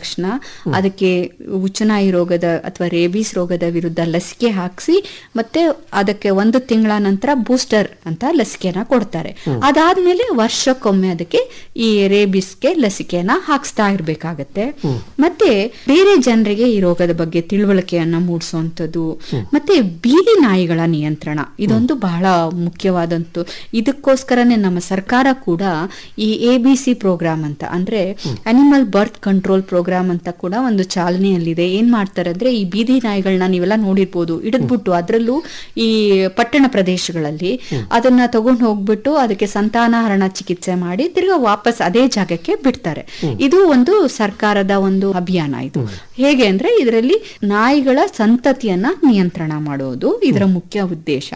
ತಕ್ಷಣ ಅದಕ್ಕೆ ಉಚ್ಚನಾಯಿ ರೋಗದ ಅಥವಾ ರೇಬೀಸ್ ರೋಗದ ವಿರುದ್ಧ ಲಸಿಕೆ ಹಾಕಿಸಿ ಮತ್ತೆ ಅದಕ್ಕೆ ಒಂದು ತಿಂಗಳ ನಂತರ ಬೂಸ್ಟರ್ ಅಂತ ಲಸಿಕೆನ ಕೊಡ್ತಾರೆ ಅದಾದ್ಮೇಲೆ ವರ್ಷಕ್ಕೊಮ್ಮೆ ಅದಕ್ಕೆ ಈ ರೇಬಿಸ್ಗೆ ಲಸಿಕೆಯನ್ನ ಹಾಕ್ಸ್ತಾ ಇರ್ಬೇಕಾಗತ್ತೆ ಮತ್ತೆ ಬೇರೆ ಜನರಿಗೆ ಈ ರೋಗದ ಬಗ್ಗೆ ತಿಳುವಳಿಕೆಯನ್ನ ಮೂಡಿಸುವಂಥದ್ದು ಮತ್ತೆ ಬೀದಿ ನಾಯಿಗಳ ನಿಯಂತ್ರಣ ಇದೊಂದು ಬಹಳ ಮುಖ್ಯವಾದಂತು ಇದಕ್ಕೋಸ್ಕರನೇ ನಮ್ಮ ಸರ್ಕಾರ ಕೂಡ ಈ ಎ ಬಿ ಸಿ ಪ್ರೋಗ್ರಾಮ್ ಅಂತ ಅಂದ್ರೆ ಅನಿಮಲ್ ಬರ್ತ್ ಕಂಟ್ರೋಲ್ ಪ್ರೋಗ್ರಾಮ್ ಅಂತ ಕೂಡ ಒಂದು ಚಾಲನೆಯಲ್ಲಿದೆ ಏನ್ ಮಾಡ್ತಾರೆ ಅಂದ್ರೆ ಈ ಬೀದಿ ನಾಯಿಗಳನ್ನ ನೀವೆಲ್ಲ ನೋಡಿರ್ಬೋದು ಹಿಡಿದ್ಬಿಟ್ಟು ಅದರಲ್ಲೂ ಈ ಪಟ್ಟಣ ಪ್ರದೇಶಗಳಲ್ಲಿ ಅದನ್ನ ತಗೊಂಡು ಹೋಗ್ಬಿಟ್ಟು ಅದಕ್ಕೆ ಸಂತಾನಹರಣ ಚಿಕಿತ್ಸೆ ಮಾಡಿ ತಿರ್ಗಾ ವಾಪಸ್ ಅದೇ ಜಾಗಕ್ಕೆ ಬಿಡ್ತಾರೆ ಇದು ಒಂದು ಸರ್ಕಾರದ ಒಂದು ಅಭಿಯಾನ ಇದು ಹೇಗೆ ಅಂದ್ರೆ ಇದರಲ್ಲಿ ನಾಯಿಗಳ ಸಂತತಿಯನ್ನ ನಿಯಂತ್ರಣ ಮಾಡೋದು ಇದರ ಮುಖ್ಯ ಉದ್ದೇಶ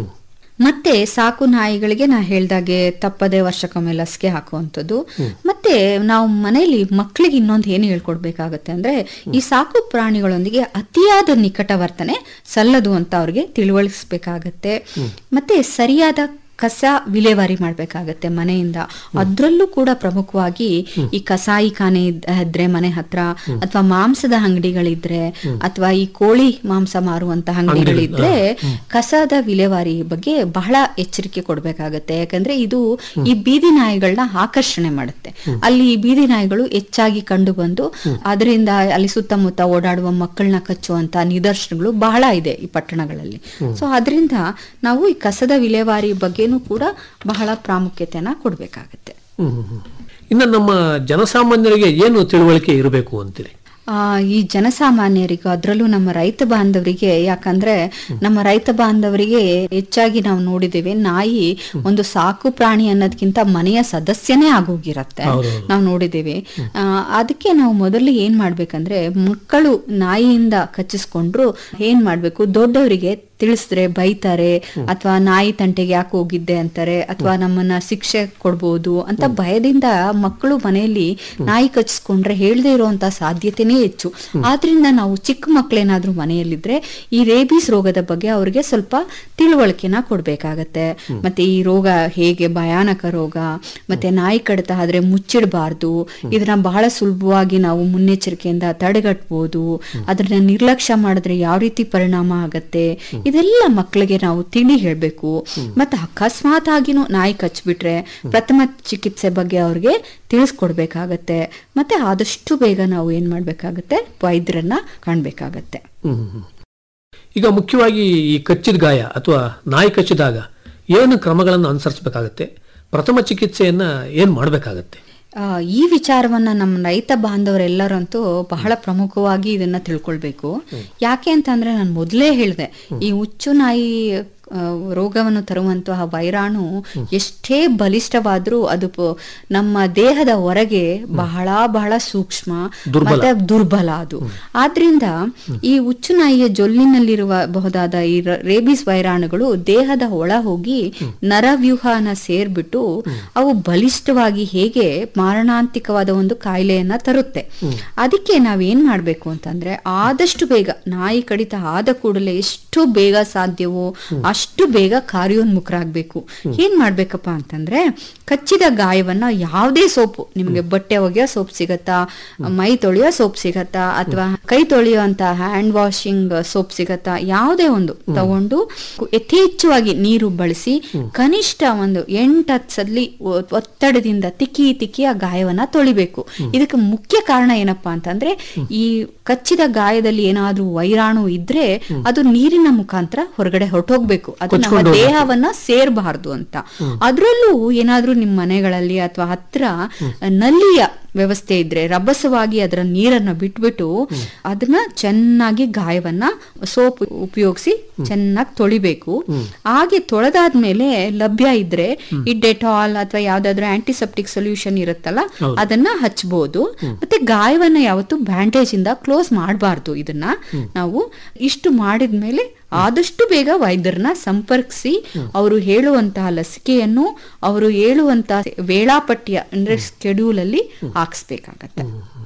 ಮತ್ತೆ ಸಾಕು ನಾಯಿಗಳಿಗೆ ನಾ ಹೇಳ್ದಾಗೆ ತಪ್ಪದೆ ವರ್ಷಕ್ಕೊಮ್ಮೆ ಲಸಿಕೆ ಹಾಕುವಂಥದ್ದು ಮತ್ತೆ ನಾವು ಮನೆಯಲ್ಲಿ ಮಕ್ಕಳಿಗೆ ಇನ್ನೊಂದು ಏನು ಹೇಳ್ಕೊಡ್ಬೇಕಾಗತ್ತೆ ಅಂದ್ರೆ ಈ ಸಾಕು ಪ್ರಾಣಿಗಳೊಂದಿಗೆ ಅತಿಯಾದ ನಿಕಟ ವರ್ತನೆ ಸಲ್ಲದು ಅಂತ ಅವ್ರಿಗೆ ತಿಳುವಳಿಸ್ಬೇಕಾಗತ್ತೆ ಮತ್ತೆ ಸರಿಯಾದ ಕಸ ವಿಲೇವಾರಿ ಮಾಡ್ಬೇಕಾಗತ್ತೆ ಮನೆಯಿಂದ ಅದ್ರಲ್ಲೂ ಕೂಡ ಪ್ರಮುಖವಾಗಿ ಈ ಕಸಾಯಿ ಖಾನೆ ಇದ್- ಇದ್ರೆ ಮನೆ ಹತ್ರ ಅಥವಾ ಮಾಂಸದ ಅಂಗಡಿಗಳಿದ್ರೆ ಅಥವಾ ಈ ಕೋಳಿ ಮಾಂಸ ಮಾರುವಂತ ಅಂಗಡಿಗಳಿದ್ರೆ ಕಸದ ವಿಲೇವಾರಿ ಬಗ್ಗೆ ಬಹಳ ಎಚ್ಚರಿಕೆ ಕೊಡ್ಬೇಕಾಗತ್ತೆ ಯಾಕಂದ್ರೆ ಇದು ಈ ಬೀದಿ ನಾಯಿಗಳನ್ನ ಆಕರ್ಷಣೆ ಮಾಡುತ್ತೆ ಅಲ್ಲಿ ಈ ಬೀದಿ ನಾಯಿಗಳು ಹೆಚ್ಚಾಗಿ ಕಂಡು ಬಂದು ಅದರಿಂದ ಅಲ್ಲಿ ಸುತ್ತಮುತ್ತ ಓಡಾಡುವ ಮಕ್ಕಳನ್ನ ಕಚ್ಚುವಂತ ನಿದರ್ಶನಗಳು ಬಹಳ ಇದೆ ಈ ಪಟ್ಟಣಗಳಲ್ಲಿ ಸೊ ಅದರಿಂದ ನಾವು ಈ ಕಸದ ವಿಲೇವಾರಿ ಬಗ್ಗೆನೂ ಕೂಡ ಬಹಳ ಪ್ರಾಮುಖ್ಯತೆಯನ್ನ ಕೊಡ್ಬೇಕಾಗತ್ತೆ ಹ್ಮ್, ಹ್ಮ್, ಹ್ಮ್. ಇನ್ನು ನಮ್ಮ ಜನಸಾಮಾನ್ಯರಿಗೆ ಏನು ತಿಳುವಳಿಕೆ ಇರಬೇಕು ಅಂತೀರಿ ಆ, ಈ ಜನಸಾಮಾನ್ಯರಿಗೂ ಅದರಲ್ಲೂ ನಮ್ಮ ರೈತ ಬಾಂಧವರಿಗೆ ಯಾಕಂದ್ರೆ ನಮ್ಮ ರೈತ ಬಾಂಧವರಿಗೆ ಹೆಚ್ಚಾಗಿ ನಾವು ನೋಡಿದ್ದೇವೆ ನಾಯಿ ಒಂದು ಸಾಕು ಪ್ರಾಣಿ ಅನ್ನೋದಕ್ಕಿಂತ ಮನೆಯ ಸದಸ್ಯನೇ ಆಗೋಗಿರತ್ತೆ ನಾವು ನೋಡಿದ್ದೇವೆ ಆ, ಅದಕ್ಕೆ ನಾವು ಮೊದಲು ಏನ್ ಮಾಡ್ಬೇಕಂದ್ರೆ ಮಕ್ಕಳು ನಾಯಿಯಿಂದ ಕಚ್ಚಿಸ್ಕೊಂಡ್ರು ಏನ್ ಮಾಡ್ಬೇಕು ದೊಡ್ಡವರಿಗೆ ತಿಳಿಸಿದ್ರೆ ಬೈತಾರೆ ಅಥವಾ ನಾಯಿ ತಂಟೆಗೆ ಯಾಕೆ ಹೋಗಿದ್ದೆ ಅಂತಾರೆ ಅಥವಾ ನಮ್ಮನ್ನ ಶಿಕ್ಷೆ ಕೊಡ್ಬೋದು ಅಂತ ಭಯದಿಂದ ಮಕ್ಕಳು ಮನೆಯಲ್ಲಿ ನಾಯಿ ಕಚ್ಚಿಸ್ಕೊಂಡ್ರೆ ಹೇಳದೇ ಇರುವಂತ ಸಾಧ್ಯತೆನೇ ಹೆಚ್ಚು ಆದ್ರಿಂದ ನಾವು ಚಿಕ್ಕ ಮಕ್ಕಳೇನಾದ್ರೂ ಮನೆಯಲ್ಲಿದ್ರೆ ಈ ರೇಬೀಸ್ ರೋಗದ ಬಗ್ಗೆ ಅವ್ರಿಗೆ ಸ್ವಲ್ಪ ತಿಳುವಳಿಕೆನ ಕೊಡ್ಬೇಕಾಗತ್ತೆ ಮತ್ತೆ ಈ ರೋಗ ಹೇಗೆ ಭಯಾನಕ ರೋಗ ಮತ್ತೆ ನಾಯಿ ಕಡಿತ ಆದ್ರೆ ಮುಚ್ಚಿಡಬಾರ್ದು ಇದನ್ನ ಬಹಳ ಸುಲಭವಾಗಿ ನಾವು ಮುನ್ನೆಚ್ಚರಿಕೆಯಿಂದ ತಡೆಗಟ್ಬೋದು ಅದನ್ನ ನಿರ್ಲಕ್ಷ್ಯ ಮಾಡಿದ್ರೆ ಯಾವ ರೀತಿ ಪರಿಣಾಮ ಆಗತ್ತೆ ಇದೆಲ್ಲ ಮಕ್ಕಳಿಗೆ ನಾವು ತಿಳಿ ಹೇಳ್ಬೇಕು ಮತ್ತೆ ಅಕಸ್ಮಾತ್ ಆಗಿನೂ ನಾಯಿ ಕಚ್ಬಿಟ್ರೆ ಪ್ರಥಮ ಚಿಕಿತ್ಸೆ ಬಗ್ಗೆ ಅವ್ರಿಗೆ ತಿಳಿಸ್ಕೊಡ್ಬೇಕಾಗತ್ತೆ ಮತ್ತೆ ಆದಷ್ಟು ಬೇಗ ನಾವು ಏನ್ ಮಾಡ್ಬೇಕಾಗತ್ತೆ ವೈದ್ಯರನ್ನ ಕಾಣ್ಬೇಕಾಗತ್ತೆ ಹ್ಮ್, ಹ್ಮ್, ಹ್ಮ್. ಈಗ ಮುಖ್ಯವಾಗಿ ಈ ಕಚ್ಚಿದ ಗಾಯ ಅಥವಾ ನಾಯಿ ಕಚ್ಚಿದಾಗ ಏನು ಕ್ರಮಗಳನ್ನು ಅನುಸರಿಸಬೇಕಾಗತ್ತೆ ಪ್ರಥಮ ಚಿಕಿತ್ಸೆಯನ್ನ ಏನ್ ಮಾಡಬೇಕಾಗತ್ತೆ ಆ, ಈ ವಿಚಾರವನ್ನ ನಮ್ಮ ರೈತ ಬಾಂಧವರೆಲ್ಲರಂತೂ ಬಹಳ ಪ್ರಮುಖವಾಗಿ ಇದನ್ನ ತಿಳ್ಕೊಳ್ಬೇಕು ಯಾಕೆ ಅಂತಂದ್ರೆ ನಾನು ಮೊದಲೇ ಹೇಳಿದೆ ಈ ಹುಚ್ಚು ನಾಯಿ ಆ, ರೋಗವನ್ನು ತರುವಂತಹ ವೈರಾಣು ಎಷ್ಟೇ ಬಲಿಷ್ಠವಾದ್ರೂ ಅದು ಪ- ನಮ್ಮ ದೇಹದ ಹೊರಗೆ ಬಹಳ ಬಹಳ ಸೂಕ್ಷ್ಮ ದುರ್ಬಲ. ಮತ್ತೆ ದುರ್ಬಲ ಅದು ಆದ್ರಿಂದ ಈ ಹುಚ್ಚು ನಾಯಿಯ ಜೊಲ್ಲಿನಲ್ಲಿರುವ ಬಹುದಾದ ಈ ರ- ರೇಬಿಸ್ ವೈರಾಣುಗಳು ದೇಹದ ಒಳ ಹೋಗಿ ನರವ್ಯೂಹನ ಸೇರ್ಬಿಟ್ಟು ಅವು ಬಲಿಷ್ಠವಾಗಿ ಹೇಗೆ ಮಾರಣಾಂತಿಕವಾದ ಒಂದು ಕಾಯಿಲೆಯನ್ನ ತರುತ್ತೆ ಅದಕ್ಕೆ ನಾವೇನ್ ಮಾಡ್ಬೇಕು ಅಂತಂದ್ರೆ ಆದಷ್ಟು ಬೇಗ ನಾಯಿ ಕಡಿತ ಆದ ಕೂಡಲೇ ಎಷ್ಟು ಬೇಗ ಸಾಧ್ಯವೋ ಅಷ್ಟು ಬೇಗ ಕಾರ್ಯೋನ್ಮುಖರಾಗ್ಬೇಕು ಏನ್ ಮಾಡ್ಬೇಕಪ್ಪ ಅಂತಂದ್ರೆ ಕಚ್ಚಿದ ಗಾಯವನ್ನ ಯಾವುದೇ ಸೋಪು ನಿಮ್ಗೆ ಬಟ್ಟೆ ಒಗೆಯೋ ಸೋಪ್ ಸಿಗತ್ತಾ ಮೈ ತೊಳೆಯೋ ಸೋಪ್ ಸಿಗತ್ತಾ ಅಥವಾ ಕೈ ತೊಳೆಯುವಂತ ಹ್ಯಾಂಡ್ ವಾಷಿಂಗ್ ಸೋಪ್ ಸಿಗತ್ತಾ ಯಾವುದೇ ಒಂದು ತಗೊಂಡು ಕು- ಯಥೇಚ್ಛವಾಗಿ ನೀರು ಬಳಸಿ ಕನಿಷ್ಠ ಒಂದು ಎಂಟತ್ತು ಸಲ ಒತ್ತಡದಿಂದ ತಿಕ್ಕಿ ತಿಕ್ಕಿ ಆ ಗಾಯವನ್ನ ತೊಳಿಬೇಕು ಇದಕ್ಕೆ ಮುಖ್ಯ ಕಾರಣ ಏನಪ್ಪಾ ಅಂತಂದ್ರೆ ಈ ಕಚ್ಚಿದ ಗಾಯದಲ್ಲಿ ಏನಾದ್ರೂ ವೈರಾಣು ಇದ್ರೆ ಅದು ನೀರಿನ ಮುಖಾಂತರ ಹೊರಗಡೆ ಹೊರಟೋಗ್ಬೇಕು ಅದು ನಮ್ಮ ಕೊಚ್ಕೊಂಡು ಹೋಗ್ಬೇಕು. ದೇಹವನ್ನ ಸೇರ್ಬಾರ್ದು ಅಂತ ಅದ್ರಲ್ಲೂ ಏನಾದ್ರೂ ನಿಮ್ ಮನೆಗಳಲ್ಲಿ ಅಥವಾ ಹತ್ರ ನಲ್ಲಿಯ ವ್ಯವಸ್ಥೆ ಇದ್ರೆ ರಭಸವಾಗಿ ಅದರ ನೀರನ್ನ ಬಿಟ್ಬಿಟ್ಟು ಅದನ್ನ ಚೆನ್ನಾಗಿ ಗಾಯವನ್ನ ಸೋಪ್ ಉಪಯೋಗಿಸಿ ಚೆನ್ನಾಗಿ ತೊಳಿಬೇಕು ಹಾಗೆ ತೊಳೆದಾದ್ಮೇಲೆ ಲಭ್ಯ ಇದ್ರೆ ಈ ಡೆಟಾಲ್ ಅಥವಾ ಯಾವ್ದಾದ್ರು ಆಂಟಿಸೆಪ್ಟಿಕ್ ಸೊಲ್ಯೂಷನ್ ಇರುತ್ತಲ್ಲ ಅದನ್ನ ಹಚ್ಬೋದು ಮತ್ತೆ ಗಾಯವನ್ನ ಯಾವತ್ತು ಬ್ಯಾಂಡೇಜ್ ಇಂದ ಕ್ಲೋಸ್ ಮಾಡಬಾರ್ದು ಇದನ್ನ ನಾವು ಇಷ್ಟು ಮಾಡಿದ್ಮೇಲೆ ಆದಷ್ಟು ಬೇಗ ವೈದ್ಯರನ್ನ ಸಂಪರ್ಕಿಸಿ ಅವರು ಹೇಳುವಂತಹ ಲಸಿಕೆಯನ್ನು ಅವರು ಹೇಳುವಂತಹ ವೇಳಾಪಟ್ಟಿಯ ಅಂದ್ರೆ ಸ್ಕೆಡ್ಯೂಲ್ ಅಲ್ಲಿ ಹಾಕ್ಸ್ಬೇಕಾಗತ್ತೆ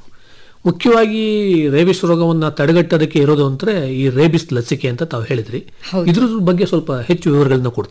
ಮುಖ್ಯವಾಗಿ ರೇಬಿಸ್ ರೋಗವನ್ನ ತಡೆಗಟ್ಟೋದಕ್ಕೆ ಇರೋದು ಅಂದ್ರೆ ಈ ರೇಬಿಸ್ ಲಸಿಕೆ ಅಂತ ತಾವು ಹೇಳಿದ್ರಿ ಇದ್ರ ಬಗ್ಗೆ ಸ್ವಲ್ಪ ಹೆಚ್ಚು ವಿವರಗಳನ್ನ ಕೊಡ್ತೀರಾ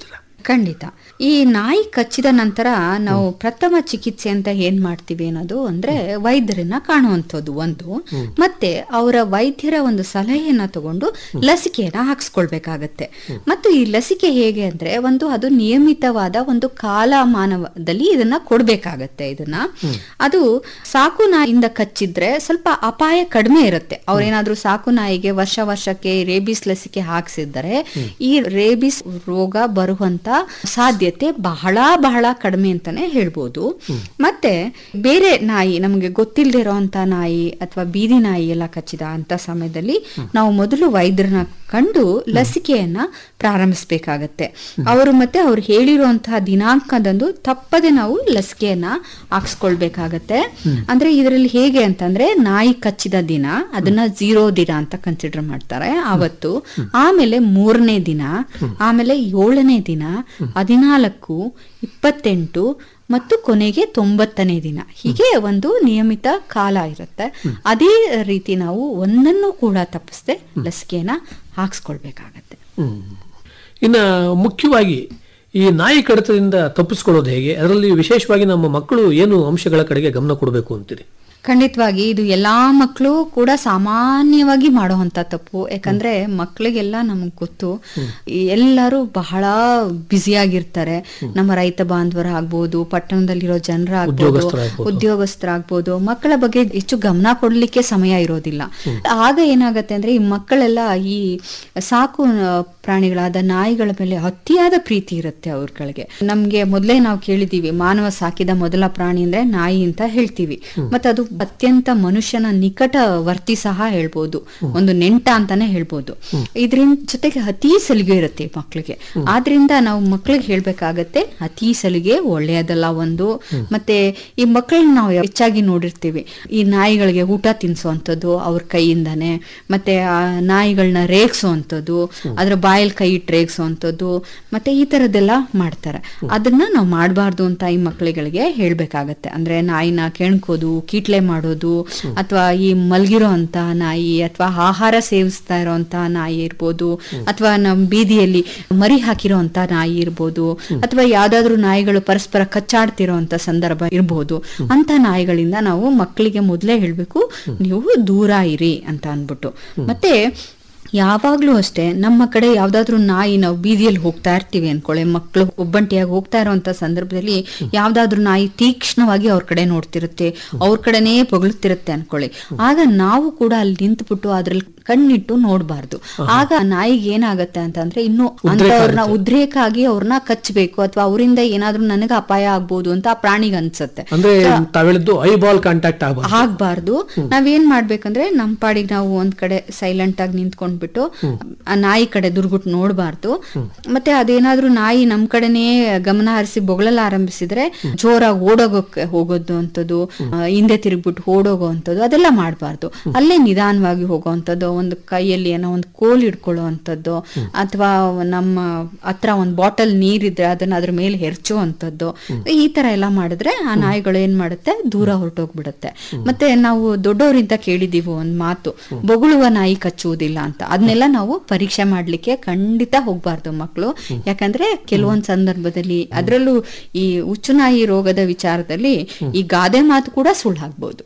ಖಂಡಿತ ಈ ನಾಯಿ ಕಚ್ಚಿದ ನಂತರ ನಾವು ಪ್ರಥಮ ಚಿಕಿತ್ಸೆ ಅಂತ ಏನ್ ಮಾಡ್ತೀವಿ ಅನ್ನೋದು ಅಂದ್ರೆ ವೈದ್ಯರನ್ನ ಕಾಣುವಂಥದ್ದು ಒಂದು ಮತ್ತೆ ಅವರ ವೈದ್ಯರ ಒಂದು ಸಲಹೆಯನ್ನ ತಗೊಂಡು ಲಸಿಕೆಯನ್ನ ಹಾಕ್ಸ್ಕೊಳ್ಬೇಕಾಗತ್ತೆ ಮತ್ತು ಈ ಲಸಿಕೆ ಹೇಗೆ ಅಂದ್ರೆ ಒಂದು ಅದು ನಿಯಮಿತವಾದ ಒಂದು ಕಾಲಮಾನದಲ್ಲಿ ಇದನ್ನ ಕೊಡ್ಬೇಕಾಗತ್ತೆ ಇದನ್ನ ಅದು ಸಾಕು ನಾಯಿಯಿಂದ ಕಚ್ಚಿದ್ರೆ ಸ್ವಲ್ಪ ಅಪಾಯ ಕಡಿಮೆ ಇರುತ್ತೆ ಅವ್ರೇನಾದ್ರೂ ಸಾಕು ನಾಯಿಗೆ ವರ್ಷ ವರ್ಷಕ್ಕೆ ರೇಬಿಸ್ ಲಸಿಕೆ ಹಾಕ್ಸಿದ್ರೆ ಈ ರೇಬಿಸ್ ರೋಗ ಬರುವಂತ ಸಾಧ್ಯತೆ ಬಹಳ ಬಹಳ ಕಡಿಮೆ ಅಂತಾನೆ ಹೇಳ್ಬೋದು ಮತ್ತೆ ಬೇರೆ ನಾಯಿ ನಮಗೆ ಗೊತ್ತಿಲ್ಲದೆ ಇರೋಂತ ನಾಯಿ ಅಥವಾ ಬೀದಿ ನಾಯಿ ಎಲ್ಲ ಕಚ್ಚಿದ ಅಂತ ಸಮಯದಲ್ಲಿ ನಾವು ಮೊದಲು ವೈದ್ಯರನ್ನ ಕಂಡು ಲಸಿಕೆಯನ್ನ ಪ್ರಾರಂಭಿಸಬೇಕಾಗತ್ತೆ ಅವರು ಮತ್ತೆ ಅವ್ರು ಹೇಳಿರುವಂತಹ ದಿನಾಂಕದಂದು ತಪ್ಪದೆ ನಾವು ಲಸಿಕೆಯನ್ನ ಹಾಕ್ಸ್ಕೊಳ್ಬೇಕಾಗತ್ತೆ ಅಂದ್ರೆ ಇದರಲ್ಲಿ ಹೇಗೆ ಅಂತಂದ್ರೆ ನಾಯಿ ಕಚ್ಚಿದ ದಿನ ಅದನ್ನ ಝೀರೋ ದಿನ ಅಂತ ಕನ್ಸಿಡರ್ ಮಾಡ್ತಾರೆ ಆವತ್ತು ಆಮೇಲೆ ಮೂರನೇ ದಿನ ಆಮೇಲೆ ಏಳನೇ ದಿನ ಹದಿನಾಲ್ಕು ಇಪ್ಪತ್ತೆಂಟು ಮತ್ತು ಕೊನೆಗೆ ತೊಂಬತ್ತನೇ ದಿನ ಹೀಗೆ ಒಂದು ನಿಯಮಿತ ಕಾಲ ಇರುತ್ತೆ ಅದೇ ರೀತಿ ನಾವು ಒಂದನ್ನು ಕೂಡ ತಪ್ಪಿಸದೆ ಲಸಿಕೆಯನ್ನ ಹಾಕ್ಸ್ಕೊಳ್ಬೇಕಾಗತ್ತೆ ಹ್ಮ್. ಇನ್ನ ಮುಖ್ಯವಾಗಿ ಈ ನಾಯಿ ಕಡಿತದಿಂದ ತಪ್ಪಿಸ್ಕೊಳ್ಳೋದು ಹೇಗೆ ಅದರಲ್ಲಿ ವಿಶೇಷವಾಗಿ ನಮ್ಮ ಮಕ್ಕಳು ಏನು ಅಂಶಗಳ ಕಡೆಗೆ ಗಮನ ಕೊಡಬೇಕು ಅಂತೀರಿ ಖಂಡಿತವಾಗಿ ಇದು ಎಲ್ಲಾ ಮಕ್ಕಳು ಕೂಡ ಸಾಮಾನ್ಯವಾಗಿ ಮಾಡುವಂತ ತಪ್ಪು ಯಾಕಂದ್ರೆ ಮಕ್ಕಳಿಗೆಲ್ಲ ನಮಗ್ ಗೊತ್ತು ಈ ಎಲ್ಲರೂ ಬಹಳ ಬ್ಯುಸಿಯಾಗಿರ್ತಾರೆ ನಮ್ಮ ರೈತ ಬಾಂಧವರ ಆಗ್ಬೋದು ಪಟ್ಟಣದಲ್ಲಿರೋ ಜನರ ಆಗ್ಬೋದು ಉದ್ಯೋಗಸ್ಥರಾಗ್ಬೋದು. ಉದ್ಯೋಗಸ್ಥರಾಗ್ಬೋದು ಮಕ್ಕಳ ಬಗ್ಗೆ ಹೆಚ್ಚು ಗಮನ ಕೊಡ್ಲಿಕ್ಕೆ ಸಮಯ ಇರೋದಿಲ್ಲ ಆಗ ಏನಾಗತ್ತೆ ಅಂದ್ರೆ ಈ ಮಕ್ಕಳೆಲ್ಲ ಈ ಸಾಕು ಆ, ಪ್ರಾಣಿಗಳಾದ ನಾಯಿಗಳ ಮೇಲೆ ಅತಿಯಾದ ಪ್ರೀತಿ ಇರುತ್ತೆ ಅವ್ರಗಳಿಗೆ ನಮ್ಗೆ ಮೊದಲೇ ನಾವು ಕೇಳಿದೀವಿ ಮಾನವ ಸಾಕಿದ ಮೊದಲ ಪ್ರಾಣಿ ಅಂದ್ರೆ ನಾಯಿ ಅಂತ ಹೇಳ್ತೀವಿ ಮತ್ತೆ ಅದು ಅತ್ಯಂತ ಮನುಷ್ಯನ ನಿಕಟ ವರ್ತಿ ಸಹ ಹೇಳ್ಬೋದು ಒಂದು ನೆಂಟ ಅಂತಾನೆ ಹೇಳ್ಬೋದು ಇದ್ರಿಂದ ಜೊತೆಗೆ ಅತಿ ಸಲಿಗೆ ಇರುತ್ತೆ ಮಕ್ಕಳಿಗೆ ಆದ್ರಿಂದ ನಾವು ಮಕ್ಕಳಿಗೆ ಹೇಳ್ಬೇಕಾಗತ್ತೆ ಅತಿ ಸಲಿಗೆ ಒಳ್ಳೆಯದಲ್ಲ ಒಂದು ಮತ್ತೆ ಈ ಮಕ್ಕಳನ್ನ ನಾವು ಹೆಚ್ಚಾಗಿ ನೋಡಿರ್ತೀವಿ ಈ ನಾಯಿಗಳಿಗೆ ಊಟ ತಿನ್ಸುವಂಥದ್ದು ಅವ್ರ ಕೈಯಿಂದಾನೆ ಮತ್ತೆ ಆ ನಾಯಿಗಳನ್ನ ರೇಗ್ಸುವಂಥದ್ದು ಅದ್ರ ಬಾಯಲ್ಲಿ ಕೈ ಇಟ್ಟು ರೇಗ್ಸುವಂಥದ್ದು ಮತ್ತೆ ಈ ತರದ್ದೆಲ್ಲ ಮಾಡ್ತಾರೆ ಅದನ್ನ ನಾವು ಮಾಡಬಾರ್ದು ಅಂತ ಈ ಮಕ್ಕಳುಗಳಿಗೆ ಹೇಳ್ಬೇಕಾಗತ್ತೆ ಅಂದ್ರೆ ನಾಯಿನ ಕೆಣ್ಕೋದು ಕೀಟ್ಲೆ ಮಾಡೋದು ಅಥವಾ ಈ ಮಲ್ಗಿರೋ ಅಂತ ನಾಯಿ ಅಥವಾ ಆಹಾರ ಸೇವಿಸ್ತಾ ಇರೋಂತ ನಾಯಿ ಇರ್ಬೋದು ಅಥವಾ ನಮ್ ಬೀದಿಯಲ್ಲಿ ಮರಿ ಹಾಕಿರೋ ಅಂತ ನಾಯಿ ಇರ್ಬೋದು ಅಥವಾ ಯಾವ್ದಾದ್ರು ನಾಯಿಗಳು ಪರಸ್ಪರ ಕಚ್ಚಾಡ್ತಿರೋ ಅಂತ ಸಂದರ್ಭ ಇರ್ಬೋದು ಅಂತ ನಾಯಿಗಳಿಂದ ನಾವು ಮಕ್ಕಳಿಗೆ ಮೊದಲೇ ಹೇಳ್ಬೇಕು ನೀವು ದೂರ ಇರಿ ಅಂತ ಅನ್ಬಿಟ್ಟು ಮತ್ತೆ ಯಾವಾಗ್ಲೂ ಅಷ್ಟೇ ನಮ್ಮ ಕಡೆ ಯಾವ್ದಾದ್ರು ನಾಯಿ ನಾವು ಬೀದಿಯಲ್ಲಿ ಹೋಗ್ತಾ ಇರ್ತೀವಿ ಅನ್ಕೊಳ್ಳಿ ಮಕ್ಕಳು ಒಬ್ಬಂಟಿಯಾಗಿ ಹೋಗ್ತಾ ಇರೋಂತ ಸಂದರ್ಭದಲ್ಲಿ ಯಾವ್ದಾದ್ರು ನಾಯಿ ತೀಕ್ಷ್ಣವಾಗಿ ಅವ್ರ ಕಡೆ ನೋಡ್ತಿರುತ್ತೆ ಅವ್ರ ಕಡೆನೇ ಪೊಗಳುತ್ತಿರುತ್ತೆ ಅನ್ಕೊಳ್ಳಿ ಆಗ ನಾವು ಕೂಡ ಅಲ್ಲಿ ನಿಂತ್ಬಿಟ್ಟು ಅದ್ರಲ್ಲಿ ಕಣ್ಣಿಟ್ಟು ನೋಡ್ಬಾರ್ದು ಆಗ ಆ ನಾಯಿಗೆ ಏನಾಗತ್ತೆ ಅಂತಂದ್ರೆ ಇನ್ನು ಅಂತವ್ರನ್ನ ಉದ್ರೇಕ ಆಗಿ ಅವ್ರನ್ನ ಕಚ್ಚಬೇಕು ಅಥವಾ ಅವರಿಂದ ಏನಾದ್ರೂ ನನಗೆ ಅಪಾಯ ಆಗ್ಬೋದು ಅಂತ ಆ ಪ್ರಾಣಿಗೆ ಅನ್ಸತ್ತೆ ಅಂದ್ರೆ ತಾವ್ ಹೇಳಿದ್ದು ಐ ಬಾಲ್ ಕಾಂಟ್ಯಾಕ್ಟ್ ಆಗಬಾರ್ದು ಆಗ್ಬಾರ್ದು ನಾವೇನ್ ಮಾಡ್ಬೇಕಂದ್ರೆ ನಮ್ ಪಾಡಿಗೆ ನಾವು ಒಂದ್ ಕಡೆ ಸೈಲೆಂಟ್ ಆಗಿ ನಿಂತ್ಕೊಂಡ್ಬಿಟ್ಟು ಆ ನಾಯಿ ಕಡೆ ದುರ್ಗುಟ್ ನೋಡ್ಬಾರ್ದು ಮತ್ತೆ ಅದೇನಾದ್ರೂ ನಾಯಿ ನಮ್ ಕಡೆನೇ ಗಮನ ಹರಿಸಿ ಬೊಗಳಲ್ಲ ಆರಂಭಿಸಿದ್ರೆ ಜೋರಾಗಿ ಓಡೋಗೋಕೆ ಹೋಗೋದು ಅಂತದ್ದು ಆ, ಹಿಂದೆ ತಿರುಗ್ಬಿಟ್ಟು ಓಡೋಗೋ ಅಂತದ್ದು ಅದೆಲ್ಲ ಮಾಡ್ಬಾರ್ದು ಅಲ್ಲೇ ನಿಧಾನವಾಗಿ ಹೋಗೋವಂಥದ್ದು ಒಂದು ಕೈಯಲ್ಲಿ ಏನೋ ಒಂದು ಕೋಲ್ ಇಟ್ಕೊಳ್ಳೋ ಅಂಥದ್ದು ಅಥವಾ ನಮ್ಮ ಹತ್ರ ಒಂದು ಬಾಟಲ್ ನೀರಿದ್ರೆ ಅದನ್ನ ಅದ್ರ ಮೇಲೆ ಹೆರ್ಚುವಂಥದ್ದು ಈ ತರ ಎಲ್ಲ ಮಾಡಿದ್ರೆ ಆ ನಾಯಿಗಳು ಏನ್ ಮಾಡುತ್ತೆ ದೂರ ಹೊರಟೋಗ್ಬಿಡುತ್ತೆ ಮತ್ತೆ ನಾವು ದೊಡ್ಡವರಿಂದ ಕೇಳಿದೀವಿ ಒಂದ್ ಮಾತು ಬೊಗಳುವ ನಾಯಿ ಕಚ್ಚುವುದಿಲ್ಲ ಅಂತ ಅದನ್ನೆಲ್ಲ ನಾವು ಪರೀಕ್ಷೆ ಮಾಡ್ಲಿಕ್ಕೆ ಖಂಡಿತ ಹೋಗ್ಬಾರ್ದು ಮಕ್ಕಳು ಯಾಕಂದ್ರೆ ಕೆಲವೊಂದ್ ಸಂದರ್ಭದಲ್ಲಿ ಅದರಲ್ಲೂ ಈ ಹುಚ್ಚುನಾಯಿ ರೋಗದ ವಿಚಾರದಲ್ಲಿ ಈ ಗಾದೆ ಮಾತು ಕೂಡ ಸುಳ್ಳಾಗ್ಬೋದು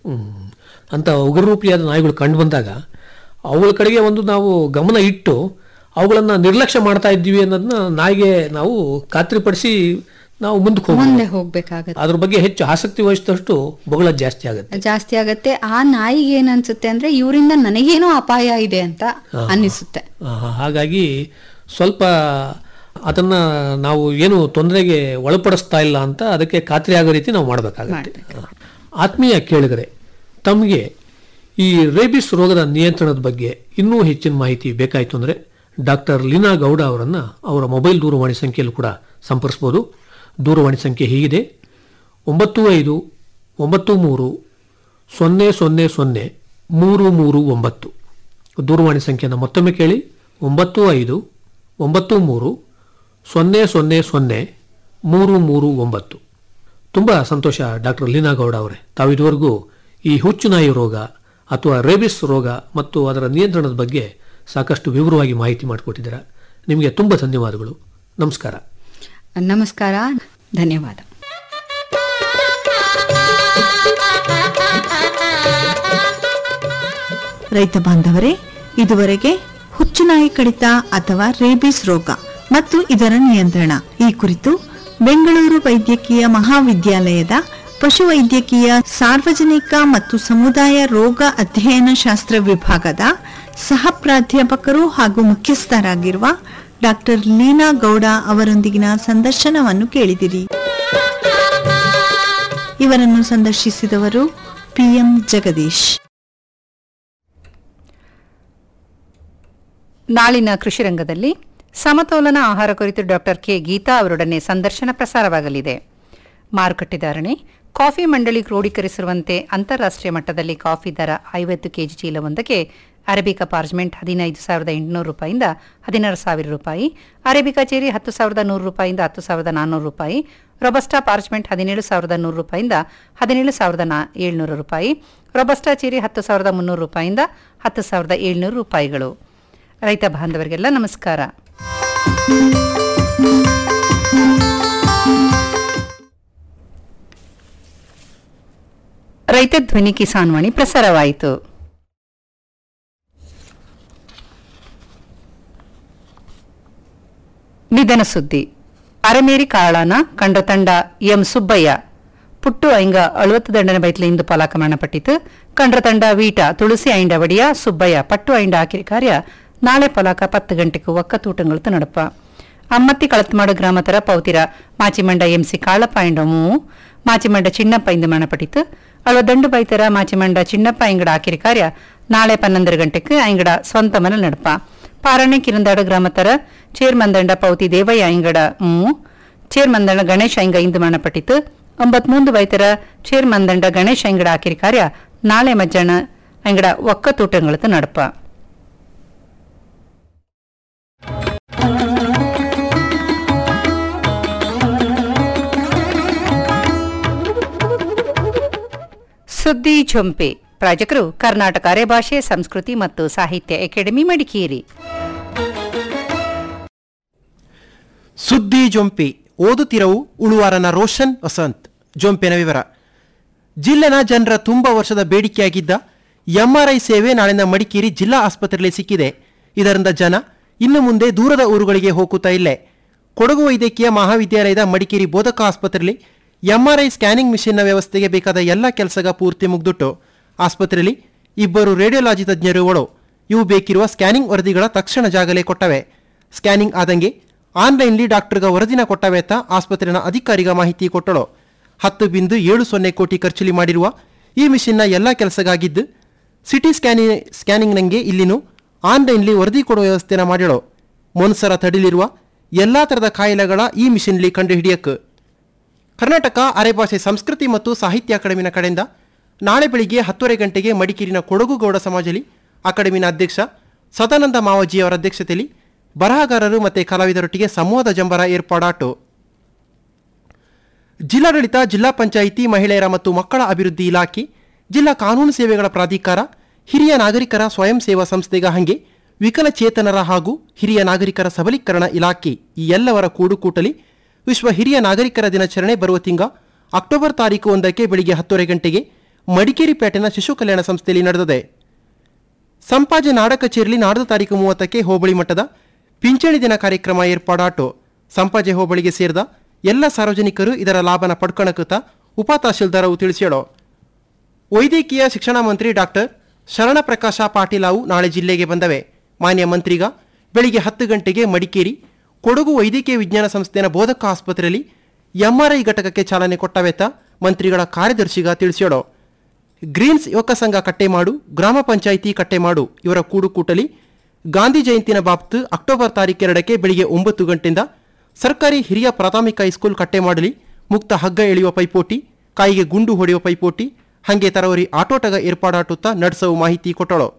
ಅಂತ ಉಗ್ರರೂಪಿಯಾದ ನಾಯಿಗಳು ಕಂಡು ಬಂದಾಗ ಅವುಗಳ ಕಡೆಗೆ ಒಂದು ನಾವು ಗಮನ ಇಟ್ಟು ಅವುಗಳನ್ನ ನಿರ್ಲಕ್ಷ್ಯ ಮಾಡ್ತಾ ಇದ್ದೀವಿ ಅನ್ನೋದನ್ನ ನಾಯಿಗೆ ನಾವು ಖಾತ್ರಿಪಡಿಸಿ ನಾವು ಮುಂದಕ್ಕೆ ಮುಂದೆ ಹೋಗ್ಬೋದು ಹೋಗ್ಬೇಕಾಗತ್ತೆ ಅದ್ರ ಬಗ್ಗೆ ಹೆಚ್ಚು ಆಸಕ್ತಿ ವಹಿಸಿದಷ್ಟು ಬೊಗಳ ಜಾಸ್ತಿ ಆಗುತ್ತೆ ಜಾಸ್ತಿ ಆಗತ್ತೆ ಆ ನಾಯಿಗೆ ಏನ್ ಅನ್ಸುತ್ತೆ ಅಂದ್ರೆ ಇವರಿಂದ ನನಗೇನೋ ಅಪಾಯ ಇದೆ ಅಂತ ಅನ್ನಿಸುತ್ತೆ ಆ, ಹಾಗಾಗಿ ಸ್ವಲ್ಪ ಅದನ್ನ ನಾವು ಏನು ತೊಂದರೆಗೆ ಒಳಪಡಿಸ್ತಾ ಇಲ್ಲ ಅಂತ ಅದಕ್ಕೆ ಖಾತ್ರಿ ಆಗೋ ರೀತಿ ನಾವು ಮಾಡಬೇಕಾಗುತ್ತೆ ಆತ್ಮೀಯ ಕೇಳಿದರೆ ತಮಗೆ ಈ ರೇಬಿಸ್ ರೋಗದ ನಿಯಂತ್ರಣದ ಬಗ್ಗೆ ಇನ್ನೂ ಹೆಚ್ಚಿನ ಮಾಹಿತಿ ಬೇಕಾಯಿತು ಅಂದರೆ ಡಾಕ್ಟರ್ ಲೀನಾ ಗೌಡ ಅವರನ್ನು ಅವರ ಮೊಬೈಲ್ ದೂರವಾಣಿ ಸಂಖ್ಯೆಯಲ್ಲೂ ಕೂಡ ಸಂಪರ್ಸ್ಬೋದು ದೂರವಾಣಿ ಸಂಖ್ಯೆ ಹೀಗಿದೆ ಒಂಬತ್ತು ಐದು ಒಂಬತ್ತು ಮೂರು ಸೊನ್ನೆ ಸೊನ್ನೆ ಸೊನ್ನೆ ಮೂರು ಮೂರು ಒಂಬತ್ತು ದೂರವಾಣಿ ಸಂಖ್ಯೆಯನ್ನು ಮತ್ತೊಮ್ಮೆ ಕೇಳಿ ಒಂಬತ್ತು ಐದು ಒಂಬತ್ತು ಮೂರು ಸೊನ್ನೆ ಸೊನ್ನೆ ಸೊನ್ನೆ ಮೂರು ಮೂರು ಒಂಬತ್ತು ತುಂಬ ಸಂತೋಷ ಡಾಕ್ಟರ್ ಲೀನಾ ಗೌಡ ಅವರೇ ತಾವು ಇದುವರೆಗೂ ಈ ಹುಚ್ಚುನಾಯಿ ರೋಗ ಅಥವಾ ರೇಬಿಸ್ ರೋಗ ಮತ್ತು ಅದರ ನಿಯಂತ್ರಣದ ಬಗ್ಗೆ ಸಾಕಷ್ಟು ವಿವರವಾಗಿ ಮಾಹಿತಿ ಮಾಡಿಕೊಟ್ಟಿದ್ದೀರಾ ನಿಮಗೆ ತುಂಬ ಧನ್ಯವಾದಗಳು ನಮಸ್ಕಾರ ನಮಸ್ಕಾರ ಧನ್ಯವಾದ ರೈತ ಬಾಂಧವರೇ ಇದುವರೆಗೆ ಹುಚ್ಚುನಾಯಿ ಕಡಿತ ಅಥವಾ ರೇಬಿಸ್ ರೋಗ ಮತ್ತು ಇದರ ನಿಯಂತ್ರಣ ಈ ಕುರಿತು ಬೆಂಗಳೂರು ವೈದ್ಯಕೀಯ ಮಹಾವಿದ್ಯಾಲಯದ ಪಶುವೈದ್ಯಕೀಯ ಸಾರ್ವಜನಿಕ ಮತ್ತು ಸಮುದಾಯ ರೋಗ ಅಧ್ಯಯನ ಶಾಸ್ತ್ರ ವಿಭಾಗದ ಸಹ ಪ್ರಾಧ್ಯಾಪಕರು ಹಾಗೂ ಮುಖ್ಯಸ್ಥರಾಗಿರುವ ಡಾಕ್ಟರ್ ಲೀನಾ ಗೌಡ ಅವರೊಂದಿಗಿನ ಸಂದರ್ಶನವನ್ನು ಕೇಳಿದಿರಿ ಇವರನ್ನು ಸಂದರ್ಶಿಸಿದವರು ಪಿಎಂ ಜಗದೀಶ್ ನಾಳಿನ ಕೃಷಿ ರಂಗದಲ್ಲಿ ಸಮತೋಲನ ಆಹಾರ ಕುರಿತು ಡಾಕ್ಟರ್ ಕೆ ಗೀತಾ ಅವರೊಡನೆ ಸಂದರ್ಶನ ಪ್ರಸಾರವಾಗಲಿದೆ ಮಾರುಕಟ್ಟೆ ಧಾರಣೆ ಕಾಫಿ ಮಂಡಳಿ ಕ್ರೋಢೀಕರಿಸಿರುವಂತೆ ಅಂತಾರಾಷ್ಟ್ರೀಯ ಮಟ್ಟದಲ್ಲಿ ಕಾಫಿ ದರ ಐವತ್ತು ಕೆಜಿ ಚೀಲವೊಂದಕ್ಕೆ ಅರೇಬಿಕಾ ಪಾರ್ಜ್ಮೆಂಟ್ ಹದಿನೈದು ಸಾವಿರದ ಎಂಟುನೂರು ರೂಪಾಯಿಂದ ಹದಿನಾರು ಸಾವಿರ ರೂಪಾಯಿ ಅರೇಬಿಕಾ ಚೇರಿ ಹತ್ತು ಸಾವಿರದ ನೂರು ರೂಪಾಯಿಂದ ಹತ್ತು ಸಾವಿರದ ನಾನ್ನೂರು ರೂಪಾಯಿ ರೊಬಸ್ಟಾ ಪಾರ್ಚ್ಮೆಂಟ್ ಹದಿನೇಳು ಸಾವಿರದ ನೂರು ರೂಪಾಯಿಂದ ಹದಿನೇಳು ಸಾವಿರದ ನಾ ಏಳ್ನೂರು ರೂಪಾಯಿ ರೊಬಸ್ಟಾ ಚೇರಿ ಹತ್ತು ಸಾವಿರದ ಮುನ್ನೂರು ರೂಪಾಯಿಂದ ಹತ್ತು ಸಾವಿರದ ಏಳ್ನೂರು ರೂಪಾಯಿಗಳು ರೈತ ಬಾಂಧವರಿಗೆಲ್ಲ ನಮಸ್ಕಾರ ರೈತ ಧ್ವನಿ ಕಿಸಾನ್ ವಾಣಿ ಪ್ರಸಾರವಾಯಿತು ನಿಧನ ಸುದ್ದಿ ಅರಮೇರಿ ಕಾಳಾನ ಕಂಡ ತಂಡ ಎಂ ಸುಬ್ಬಯ್ಯ ಪುಟ್ಟು ಐಂಗ ಅಳುವತ್ತು ದಂಡನ ಬೈತ್ಲೆ ಇಂದು ಪಲಾಕ ಮರಣಪಟ್ಟಿತು ಕಂಡ್ರ ತಂಡ ವೀಟ ತುಳಸಿ ಐಂಡ ಒಡಿಯ ಸುಬ್ಬಯ್ಯ ಪಟ್ಟು ಐಂಡ ಹಾಕಿರಿ ಕಾರ್ಯ ನಾಳೆ ಪಲಾಕ ಪತ್ತು ಗಂಟೆಗೂ ಒಕ್ಕತೂಟಂಗಳು ನಡಪ ಅಮ್ಮತ್ತಿ ಕಳತ್ಮಾಡು ಗ್ರಾಮತರ ಪೌತಿರ ಮಾಚಿಮಂಡ ಎಂಸಿ ಕಾಳಪ್ಪ ಐಂಡ ಮೂ ಮಾಚಿಮಂಡ ಚಿನ್ನಪ್ಪ ಇಂದು ಮರಣಪಟ್ಟಿತು ಅಳುವ ದಂಡು ಬೈತರ ಮಾಚಿಮಂಡ ಚಿನ್ನಪ್ಪ ಐಂಗಡ ಹಾಕಿರಿ ಕಾರ್ಯ ನಾಳೆ ಪನ್ನೊಂದರ ಗಂಟೆಗೆ ಐಂಗಡ ಸ್ವಂತ ಮನೆ ನಡಪ ಪಾರಣೆ ಕಿರಂದಾಡು ಗ್ರಾಮತರ ಚೇರ್ಮಂದಂಡ ಪೌತಿ ದೇವಯ್ಯ ಐಂಗಡ ಮೂ ಚೇರ್ಮಂದಂಡ ಗಣೇಶ್ ಐಂಗ ಇಂದು ಮರಣಪಟ್ಟಿತು ಒಂಬತ್ಮೂಂದು ಬೈತರ ಚೇರ್ಮಂದಂಡ ಗಣೇಶ್ ಐಂಗಡ ಹಾಕಿರಿ ಕಾರ್ಯ ನಾಳೆ ಮಧ್ಯಾಹ್ನ ಐಂಗಡ ಒಕ್ಕತೂಟಂಗಳತ್ತು ನಡಪ ಸುದ್ದಿ ಝೊಂಪೆ ಪ್ರಾಜಕರು ಕರ್ನಾಟಕ ಅರೆಭಾಷೆ ಸಂಸ್ಕೃತಿ ಮತ್ತು ಸಾಹಿತ್ಯ ಅಕಾಡೆಮಿ ಮಡಿಕೇರಿ ಸುದ್ದಿ ಜೊಂಪಿ ಓದುತ್ತಿರವು ಉಳುವಾರನ ರೋಷನ್ ವಸಂತ್ ಜೊಂಪಿನ ವಿವರ ಜಿಲ್ಲೆನ ಜನರ ತುಂಬ ವರ್ಷದ ಬೇಡಿಕೆಯಾಗಿದ್ದ ಎಂಆರ್ಐ ಸೇವೆ ನಾಳಿನ ಮಡಿಕೇರಿ ಜಿಲ್ಲಾ ಆಸ್ಪತ್ರೆಯಲ್ಲಿ ಸಿಕ್ಕಿದೆ ಇದರಿಂದ ಜನ ಇನ್ನು ಮುಂದೆ ದೂರದ ಊರುಗಳಿಗೆ ಹೋಗುತ್ತಾ ಇಲ್ಲೇ ಕೊಡಗು ವೈದ್ಯಕೀಯ ಮಹಾವಿದ್ಯಾಲಯದ ಮಡಿಕೇರಿ ಬೋಧಕ ಆಸ್ಪತ್ರೆಯಲ್ಲಿ ಎಂಆರ್ಐ ಸ್ಕ್ಯಾನಿಂಗ್ ಮಿಷನ್ನ ವ್ಯವಸ್ಥೆಗೆ ಬೇಕಾದ ಎಲ್ಲ ಕೆಲಸಗ ಪೂರ್ತಿ ಮುಗ್ದುಟ್ಟು ಆಸ್ಪತ್ರೆಯಲ್ಲಿ ಇಬ್ಬರು ರೇಡಿಯೋಲಾಜಿ ತಜ್ಞರುಗಳು ಇವು ಬೇಕಿರುವ ಸ್ಕ್ಯಾನಿಂಗ್ ವರದಿಗಳ ತಕ್ಷಣ ಜಾಗಲೇ ಕೊಟ್ಟವೆ ಸ್ಕ್ಯಾನಿಂಗ್ ಆದಂಗೆ ಆನ್ಲೈನ್ಲಿ ಡಾಕ್ಟರ್ಗ ವರದಿನ ಕೊಟ್ಟವೆ ಅಂತ ಆಸ್ಪತ್ರೆನ ಅಧಿಕಾರಿಗ ಮಾಹಿತಿ ಕೊಟ್ಟಳು ಹತ್ತು ಬಿಂದು ಏಳು ಸೊನ್ನೆ ಕೋಟಿ ಖರ್ಚುಲಿ ಮಾಡಿರುವ ಈ ಮಿಷಿನ್ನ ಎಲ್ಲ ಕೆಲಸಗಾಗಿದ್ದು ಸಿಟಿ ಸ್ಕ್ಯಾನಿ ಸ್ಕ್ಯಾನಿಂಗ್ನಂಗೆ ಇಲ್ಲಿನೂ ಆನ್ಲೈನ್ಲಿ ವರದಿ ಕೊಡುವ ವ್ಯವಸ್ಥೆನ ಮಾಡ್ಯಳು ಮೊನ್ಸರ ತಡಿಲಿರುವ ಎಲ್ಲ ಥರದ ಕಾಯಿಲೆಗಳ ಈ ಮಿಷಿನ್ಲಿ ಕಂಡುಹಿಡಿಯಕ್ಕೆ ಕರ್ನಾಟಕ ಅರೆಭಾಷೆ ಸಂಸ್ಕೃತಿ ಮತ್ತು ಸಾಹಿತ್ಯ ಅಕಾಡೆಮಿನ ಕಡೆಯಿಂದ ನಾಳೆ ಬೆಳಿಗ್ಗೆ ಹತ್ತುವರೆ ಗಂಟೆಗೆ ಮಡಿಕೇರಿನ ಕೊಡಗು ಗೌಡ ಸಮಾಜಲಿ ಅಕಾಡೆಮಿನ ಅಧ್ಯಕ್ಷ ಸದಾನಂದ ಮಾವಜಿ ಅವರ ಅಧ್ಯಕ್ಷತೆಯಲ್ಲಿ ಬರಹಗಾರರು ಮತ್ತು ಕಲಾವಿದರೊಟ್ಟಿಗೆ ಸಂವಾದ ಜಂಬರ ಏರ್ಪಾಡಾಟು ಜಿಲ್ಲಾಡಳಿತ ಜಿಲ್ಲಾ ಪಂಚಾಯಿತಿ ಮಹಿಳೆಯರ ಮತ್ತು ಮಕ್ಕಳ ಅಭಿವೃದ್ಧಿ ಇಲಾಖೆ ಜಿಲ್ಲಾ ಕಾನೂನು ಸೇವೆಗಳ ಪ್ರಾಧಿಕಾರ ಹಿರಿಯ ನಾಗರಿಕರ ಸ್ವಯಂ ಸೇವಾ ಸಂಸ್ಥೆಗ ಹಂಗೆ ವಿಕಲಚೇತನರ ಹಾಗೂ ಹಿರಿಯ ನಾಗರಿಕರ ಸಬಲೀಕರಣ ಇಲಾಖೆ ಈ ಎಲ್ಲವರ ಕೂಡುಕೂಟಲಿ ವಿಶ್ವ ಹಿರಿಯ ನಾಗರಿಕರ ದಿನಾಚರಣೆ ಬರುವ ತಿಂಗ ಅಕ್ಟೋಬರ್ ತಾರೀಕು ಒಂದಕ್ಕೆ ಬೆಳಿಗ್ಗೆ ಹತ್ತುವರೆ ಗಂಟೆಗೆ ಮಡಿಕೇರಿ ಪೇಟೆನ ಶಿಶು ಕಲ್ಯಾಣ ಸಂಸ್ಥೆಯಲ್ಲಿ ನಡೆದಿದೆ ಸಂಪಾಜೆ ನಾಡ ಕಚೇರಿಯಲ್ಲಿ ನಾಡ್ದು ತಾರೀಕು ಮೂವತ್ತಕ್ಕೆ ಹೋಬಳಿ ಮಟ್ಟದ ಪಿಂಚಣಿ ದಿನ ಕಾರ್ಯಕ್ರಮ ಏರ್ಪಾಡಾಟು ಸಂಪಾಜೆ ಹೋಬಳಿಗೆ ಸೇರಿದ ಎಲ್ಲ ಸಾರ್ವಜನಿಕರು ಇದರ ಲಾಭನ ಪಡ್ಕೊಳಕುತ್ತ ಉಪ ತಹಶೀಲ್ದಾರವು ತಿಳಿಸ್ಯಾಳು ವೈದ್ಯಕೀಯ ಶಿಕ್ಷಣ ಮಂತ್ರಿ ಡಾಕ್ಟರ್ ಶರಣಪ್ರಕಾಶ ಪಾಟೀಲಾವು ನಾಳೆ ಜಿಲ್ಲೆಗೆ ಬಂದವೆ ಮಾನ್ಯ ಮಂತ್ರಿಗ ಬೆಳಿಗ್ಗೆ ಹತ್ತು ಗಂಟೆಗೆ ಮಡಿಕೇರಿ ಕೊಡಗು ವೈದ್ಯಕೀಯ ವಿಜ್ಞಾನ ಸಂಸ್ಥೆನ ಬೋಧಕ ಆಸ್ಪತ್ರೆಯಲ್ಲಿ ಎಂಆರ್ಐ ಘಟಕಕ್ಕೆ ಚಾಲನೆ ಕೊಟ್ಟವೆತ ಮಂತ್ರಿಗಳ ಕಾರ್ಯದರ್ಶಿಗ ತಿಳಿಸ್ಯಾಳು ಗ್ರೀನ್ಸ್ ಯುವಕ ಸಂಘ ಕಟ್ಟೆಮಾಡು ಗ್ರಾಮ ಪಂಚಾಯಿತಿ ಕಟ್ಟೆಮಾಡು ಇವರ ಕೂಡುಕೂಟಲಿ ಗಾಂಧಿ ಜಯಂತಿನ ಬಾಬ್ತು ಅಕ್ಟೋಬರ್ ತಾರೀಕೆರಡಕ್ಕೆ ಬೆಳಿಗ್ಗೆ ಒಂಬತ್ತು ಗಂಟೆಯಿಂದ ಸರ್ಕಾರಿ ಹಿರಿಯ ಪ್ರಾಥಮಿಕ ಹೈಸ್ಕೂಲ್ ಕಟ್ಟೆಮಾಡಲಿ ಮುಕ್ತ ಹಗ್ಗ ಎಳೆಯುವ ಪೈಪೋಟಿ ಕಾಯಿಗೆ ಗುಂಡು ಹೊಡೆಯುವ ಪೈಪೋಟಿ ಹಂಗೆ ತರವರಿ ಆಟೋಟಗ ಏರ್ಪಾಡಾಟುತ್ತಾ ನಡೆಸುವ ಮಾಹಿತಿ ಕೊಟ್ಟಳು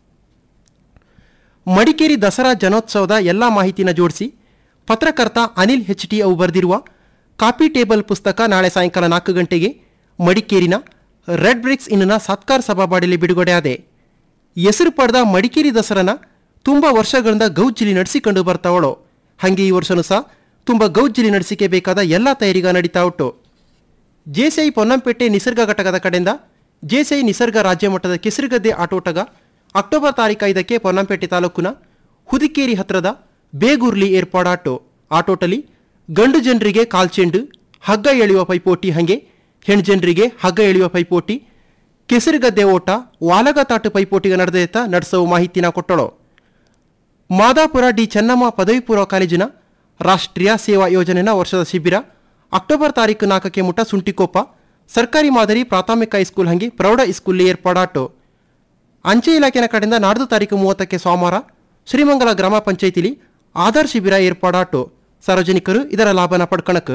ಮಡಿಕೇರಿ ದಸರಾ ಜನೋತ್ಸವದ ಎಲ್ಲ ಮಾಹಿತಿನ ಜೋಡಿಸಿ ಪತ್ರಕರ್ತ ಅನಿಲ್ ಹೆಚ್ ಟಿ ಅವು ಬರೆದಿರುವ ಕಾಪಿ ಟೇಬಲ್ ಪುಸ್ತಕ ನಾಳೆ ಸಾಯಂಕಾಲ ನಾಲ್ಕು ಗಂಟೆಗೆ ಮಡಿಕೇರಿನ ರೆಡ್ ಬ್ರಿಕ್ಸ್ ಇನ್ನನ ಸತ್ಕಾರ್ ಸಭಾಬಾಡಿಲಿ ಬಿಡುಗಡೆಯಾದೆ ಹೆಸರು ಪಡೆದ ಮಡಿಕೇರಿ ದಸರನ ತುಂಬ ವರ್ಷಗಳಿಂದ ಗೌಜಿಲಿ ನಡೆಸಿಕೊಂಡು ಬರ್ತಾವಳು ಹಾಗೆ ಈ ವರ್ಷನೂ ಸಹ ತುಂಬ ಗೌಜ್ಜಲಿ ನಡೆಸಿಕೆ ಬೇಕಾದ ಎಲ್ಲ ತಯಾರಿಗ ನಡೀತಾ ಉಂಟು ಜೆಸಿಐ ಪೊನ್ನಂಪೇಟೆ ನಿಸರ್ಗ ಘಟಕದ ಕಡೆಯಿಂದ ಜೆಸಿಐ ನಿಸರ್ಗ ರಾಜ್ಯ ಮಟ್ಟದ ಕೆಸರುಗದ್ದೆ ಆಟೋಟಗ ಅಕ್ಟೋಬರ್ ತಾರೀಕು ಐದಕ್ಕೆ ಪೊನ್ನಂಪೇಟೆ ತಾಲೂಕಿನ ಹುದಿಕೇರಿ ಹತ್ರದ ಬೇಗೂರ್ಲಿ ಏರ್ಪಾಡಾಟೋ ಆಟೋಟಲಿ ಗಂಡು ಜನರಿಗೆ ಕಾಲ್ಚೆಂಡು ಹಗ್ಗ ಎಳೆಯುವ ಪೈಪೋಟಿ ಹಂಗೆ ಹೆಣ್ಣು ಜನರಿಗೆ ಹಗ್ಗ ಎಳೆಯುವ ಪೈಪೋಟಿ ಕೆಸರುಗದ್ದೆ ಓಟ ವಾಲಗತಾಟು ಪೈಪೋಟಿಗೆ ನಡೆದೆತ್ತ ನಡೆಸುವ ಮಾಹಿತಿನ ಕೊಟ್ಟಳು ಮಾದಾಪುರ ಡಿ ಚೆನ್ನಮ್ಮ ಪದವಿ ಪೂರ್ವ ಕಾಲೇಜಿನ ರಾಷ್ಟ್ರೀಯ ಸೇವಾ ಯೋಜನೆನ ವರ್ಷದ ಶಿಬಿರ ಅಕ್ಟೋಬರ್ ತಾರೀಕು ನಾಲ್ಕಕ್ಕೆ ಮುಟ್ಟ ಸುಂಟಿಕೊಪ್ಪ ಸರ್ಕಾರಿ ಮಾದರಿ ಪ್ರಾಥಮಿಕ ಹೈಸ್ಕೂಲ್ ಹಂಗೆ ಪ್ರೌಢ ಸ್ಕೂಲ್ ಏರ್ಪಾಡಾಟು ಅಂಚೆ ಇಲಾಖೆನ ಕಡೆಯಿಂದ ನಾಡ್ದು ತಾರೀಕು ಮೂವತ್ತಕ್ಕೆ ಸೋಮವಾರ ಶ್ರೀಮಂಗಲ ಗ್ರಾಮ ಪಂಚಾಯಿತಿಲಿ ಆಧಾರ್ ಶಿಬಿರ ಏರ್ಪಾಡಾಟು ಸಾರ್ವಜನಿಕರು ಇದರ ಲಾಭನ ಪಡ್ಕಣಕ್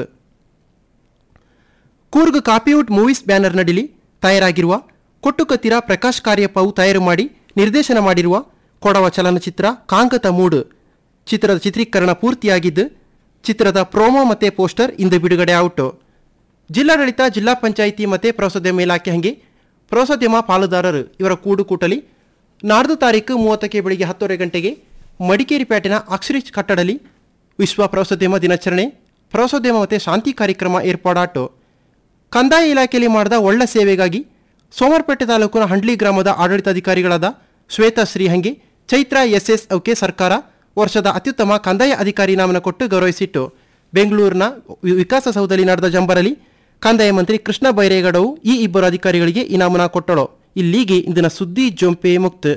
ಕೂರ್ಗ್ ಕಾಪಿವುಡ್ ಮೂವೀಸ್ ಬ್ಯಾನರ್ ನಡಿಲಿ ತಯಾರಾಗಿರುವ ಕೊಟ್ಟುಕತ್ತಿರ ಪ್ರಕಾಶ್ ಕಾರ್ಯಪ್ಪವು ತಯಾರು ಮಾಡಿ ನಿರ್ದೇಶನ ಮಾಡಿರುವ ಕೊಡವ ಚಲನಚಿತ್ರ ಕಾಂಗತ ಮೂಡು ಚಿತ್ರದ ಚಿತ್ರೀಕರಣ ಪೂರ್ತಿಯಾಗಿದ್ದು ಚಿತ್ರದ ಪ್ರೋಮೋ ಮತ್ತು ಪೋಸ್ಟರ್ ಇಂದು ಬಿಡುಗಡೆ ಔಟು ಜಿಲ್ಲಾಡಳಿತ ಜಿಲ್ಲಾ ಪಂಚಾಯಿತಿ ಮತ್ತು ಪ್ರವಾಸೋದ್ಯಮ ಇಲಾಖೆ ಹಂಗೆ ಪ್ರವಾಸೋದ್ಯಮ ಪಾಲುದಾರರು ಇವರ ಕೂಡುಕೂಟಲಿ ನಾಡ್ದು ತಾರೀಕು ಮೂವತ್ತಕ್ಕೆ ಬೆಳಿಗ್ಗೆ ಹತ್ತುವರೆ ಗಂಟೆಗೆ ಮಡಿಕೇರಿ ಪೇಟೆನ ಅಕ್ಷರೀಶ್ ಕಟ್ಟಡಲಿ ವಿಶ್ವ ಪ್ರವಾಸೋದ್ಯಮ ದಿನಾಚರಣೆ ಪ್ರವಾಸೋದ್ಯಮ ಮತ್ತು ಶಾಂತಿ ಕಾರ್ಯಕ್ರಮ ಏರ್ಪಾಡಾಟು ಕಂದಾಯ ಇಲಾಖೆಯಲ್ಲಿ ಮಾಡಿದ ಒಳ್ಳೆ ಸೇವೆಗಾಗಿ ಸೋಮವಾರಪೇಟೆ ತಾಲೂಕಿನ ಹಂಡ್ಲಿ ಗ್ರಾಮದ ಆಡಳಿತಾಧಿಕಾರಿಗಳಾದ ಶ್ವೇತಾ ಶ್ರೀ ಹಂಗೆ ಚೈತ್ರ ಎಸ್ ಎಸ್ ಅವಕ್ಕೆ ಸರ್ಕಾರ ವರ್ಷದ ಅತ್ಯುತ್ತಮ ಕಂದಾಯ ಅಧಿಕಾರಿ ನಾಮನ ಕೊಟ್ಟು ಗೌರವಿಸಿಟ್ಟು ಬೆಂಗಳೂರಿನ ವಿ- ವಿಕಾಸಸೌಧದಲ್ಲಿ ನಡೆದ ಜಂಬರಲ್ಲಿ ಕಂದಾಯ ಮಂತ್ರಿ ಕೃಷ್ಣ ಬೈರೇಗೌಡವು ಈ ಇಬ್ಬರು ಅಧಿಕಾರಿಗಳಿಗೆ ಇನಾಮನ ಕೊಟ್ಟಳು ಇಲ್ಲಿಗೆ ಇಂದಿನ ಸುದ್ದಿ ಜೊಂಪೆ ಮುಕ್ತ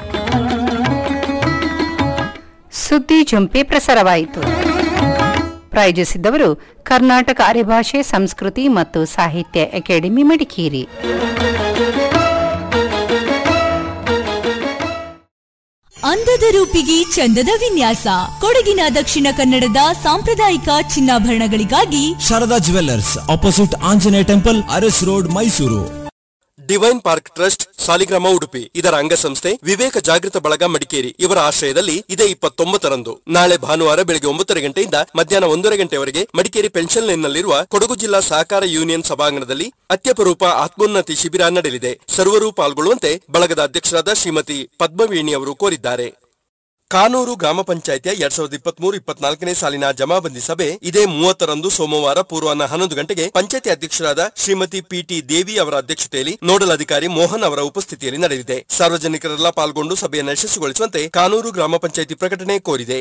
ಸುದ್ದಿ ಜುಂಪೆ ಪ್ರಸಾರವಾಯಿತು ಪ್ರಾಯೋಜಿಸಿದ್ದವರು ಕರ್ನಾಟಕ ಅರೆಭಾಷೆ ಸಂಸ್ಕೃತಿ ಮತ್ತು ಸಾಹಿತ್ಯ ಅಕಾಡೆಮಿ ಮಡಿಕೇರಿ ಅಂದದ ರೂಪಿಗೆ ಚಂದದ ವಿನ್ಯಾಸ ಕೊಡಗಿನ ದಕ್ಷಿಣ ಕನ್ನಡದ ಸಾಂಪ್ರದಾಯಿಕ ಚಿನ್ನಾಭರಣಗಳಿಗಾಗಿ Sharada jewellers opposite Anjaneya temple Aras road Mysuru divine park trust Saligrama Udupi ಇದರ ಅಂಗಸಂಸ್ಥೆ ವಿವೇಕ ಜಾಗೃತ ಬಳಗ ಮಡಿಕೇರಿ ಇವರ ಆಶ್ರಯದಲ್ಲಿ ಇದೇ ಇಪ್ಪತ್ತೊಂಬತ್ತರಂದು ನಾಳೆ ಭಾನುವಾರ ಬೆಳಗ್ಗೆ ಒಂಬತ್ತರ ಗಂಟೆಯಿಂದ ಮಧ್ಯಾಹ್ನ ಒಂದೂವರೆ ಗಂಟೆವರೆಗೆ ಮಡಿಕೇರಿ ಪೆನ್ಷನ್ ಲೈನ್ನಲ್ಲಿರುವ ಕೊಡಗು ಜಿಲ್ಲಾ ಸಹಕಾರ ಯೂನಿಯನ್ ಸಭಾಂಗಣದಲ್ಲಿ ಅತ್ಯಪರೂಪ ಆತ್ಮೋನ್ನತಿ ಶಿಬಿರ ನಡೆಯಲಿದೆ ಸರ್ವರೂ ಪಾಲ್ಗೊಳ್ಳುವಂತೆ ಬಳಗದ ಅಧ್ಯಕ್ಷರಾದ ಶ್ರೀಮತಿ ಪದ್ಮವೇಣಿ ಅವರು ಕೋರಿದ್ದಾರೆ ಕಾನೂರು ಗ್ರಾಮ ಪಂಚಾಯತಿಯ ಎರಡ್ ಸಾವಿರದ ಇಪ್ಪತ್ಮೂರು ಇಪ್ಪತ್ನಾಲ್ಕನೇ ಸಾಲಿನ ಜಮಾಬಂದಿ ಸಭೆ ಇದೇ ಮೂವತ್ತರಂದು ಸೋಮವಾರ ಪೂರ್ವಾಹ್ನ ಹನ್ನೊಂದು ಗಂಟೆಗೆ ಪಂಚಾಯತಿ ಅಧ್ಯಕ್ಷರಾದ ಶ್ರೀಮತಿ ಪಿಟಿ ದೇವಿ ಅವರ ಅಧ್ಯಕ್ಷತೆಯಲ್ಲಿ ನೋಡಲ್ ಅಧಿಕಾರಿ ಮೋಹನ್ ಅವರ ಉಪಸ್ಥಿತಿಯಲ್ಲಿ ನಡೆದಿದೆ ಸಾರ್ವಜನಿಕರೆಲ್ಲ ಪಾಲ್ಗೊಂಡು ಸಭೆಯನ್ನು ಯಶಸ್ವಿಗೊಳಿಸುವಂತೆ ಕಾನೂರು ಗ್ರಾಮ ಪಂಚಾಯತಿ ಪ್ರಕಟಣೆ ಕೋರಿದೆ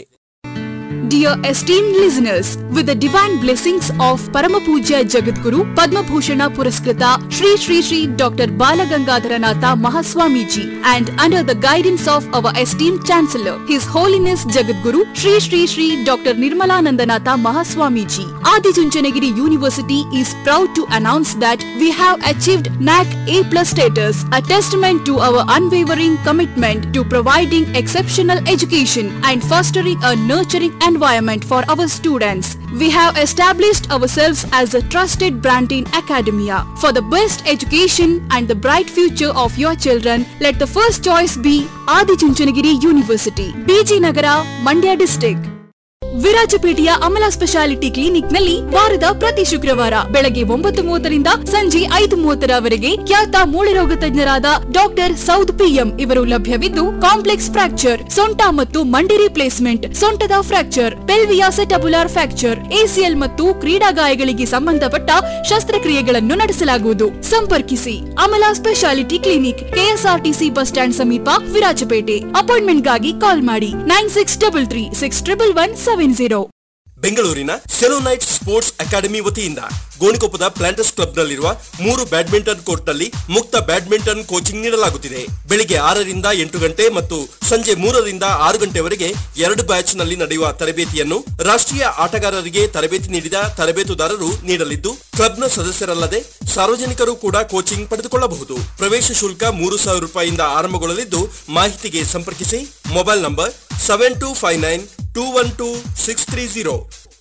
Dear esteemed listeners, with the divine blessings of Paramapuja Jagadguru, Padma Bhushana Puraskrita, Sri Sri Sri Dr. Balagangadharanatha Mahaswamiji, and under the guidance of our esteemed Chancellor, His Holiness Jagadguru, Sri Sri Sri Dr. Nirmalanandanatha Mahaswamiji, Adi Chunchanagiri University is proud to announce that we have achieved NAC A plus status, a testament to our unwavering commitment to providing exceptional education and fostering a nurturing environment for our students. We have established ourselves as a trusted brand in academia. For the best education and the bright future of your children, let the first choice be Adi Chunchanagiri University, BG Nagara, Mandya district. ವಿರಾಜಪೇಟೆಯ Amala speciality clinic ನಲ್ಲಿ ವಾರದ ಪ್ರತಿ ಶುಕ್ರವಾರ ಬೆಳಗ್ಗೆ ಒಂಬತ್ತು ಮೂವತ್ತರಿಂದ ಸಂಜೆ ಐದು ಮೂವತ್ತರವರೆಗೆ ಖ್ಯಾತ ಮೂಳೆರೋಗ ತಜ್ಞರಾದ ಡಾಕ್ಟರ್ ಸೌದ್ ಪಿಎಂ ಇವರು ಲಭ್ಯವಿದ್ದು ಕಾಂಪ್ಲೆಕ್ಸ್ ಫ್ರಾಕ್ಚರ್ ಸೊಂಟ ಮತ್ತು ಮಂಡಿ ರಿಪ್ಲೇಸ್ಮೆಂಟ್ ಸೊಂಟದ fracture pelvi acetabular fracture ACL ಮತ್ತು ಕ್ರೀಡಾ ಗಾಯಗಳಿಗೆ ಸಂಬಂಧಪಟ್ಟ ಶಸ್ತ್ರಕ್ರಿಯೆಗಳನ್ನು ನಡೆಸಲಾಗುವುದು ಸಂಪರ್ಕಿಸಿ Amala speciality clinic KSRTC bus stand ಸಮೀಪ ವಿರಾಜಪೇಟೆ ಅಪಾಯಿಂಟ್ಮೆಂಟ್ಗಾಗಿ ಕಾಲ್ ಮಾಡಿ nine six double three six triple one seven zero ಬೆಂಗಳೂರಿನ ಸೆಲೋನೈಟ್ ಸ್ಪೋರ್ಟ್ಸ್ ಅಕಾಡೆಮಿ ವತಿಯಿಂದ ಗೋಣಿಕೊಪ್ಪದ ಪ್ಲಾಂಟರ್ಸ್ ಕ್ಲಬ್ನಲ್ಲಿರುವ ಮೂರು ಬ್ಯಾಡ್ಮಿಂಟನ್ ಕೋರ್ಟ್ನಲ್ಲಿ ಮುಕ್ತ ಬ್ಯಾಡ್ಮಿಂಟನ್ ಕೋಚಿಂಗ್ ನೀಡಲಾಗುತ್ತಿದೆ ಬೆಳಿಗ್ಗೆ ಆರರಿಂದ ಎಂಟು ಗಂಟೆ ಮತ್ತು ಸಂಜೆ ಮೂರರಿಂದ ಆರು ಗಂಟೆವರೆಗೆ ಎರಡು ಬ್ಯಾಚ್ ನಲ್ಲಿ ನಡೆಯುವ ತರಬೇತಿಯನ್ನು ರಾಷ್ಟ್ರೀಯ ಆಟಗಾರರಿಗೆ ತರಬೇತಿ ನೀಡಿದ ತರಬೇತುದಾರರು ನೀಡಲಿದ್ದು ಕ್ಲಬ್ನ ಸದಸ್ಯರಲ್ಲದೆ ಸಾರ್ವಜನಿಕರು ಕೂಡ ಕೋಚಿಂಗ್ ಪಡೆದುಕೊಳ್ಳಬಹುದು ಪ್ರವೇಶ ಶುಲ್ಕ ಮೂರು ಸಾವಿರ ರೂಪಾಯಿಯಿಂದ ಆರಂಭಗೊಳ್ಳಲಿದ್ದು ಮಾಹಿತಿಗೆ ಸಂಪರ್ಕಿಸಿ mobile number seven two five nine two one two six three zero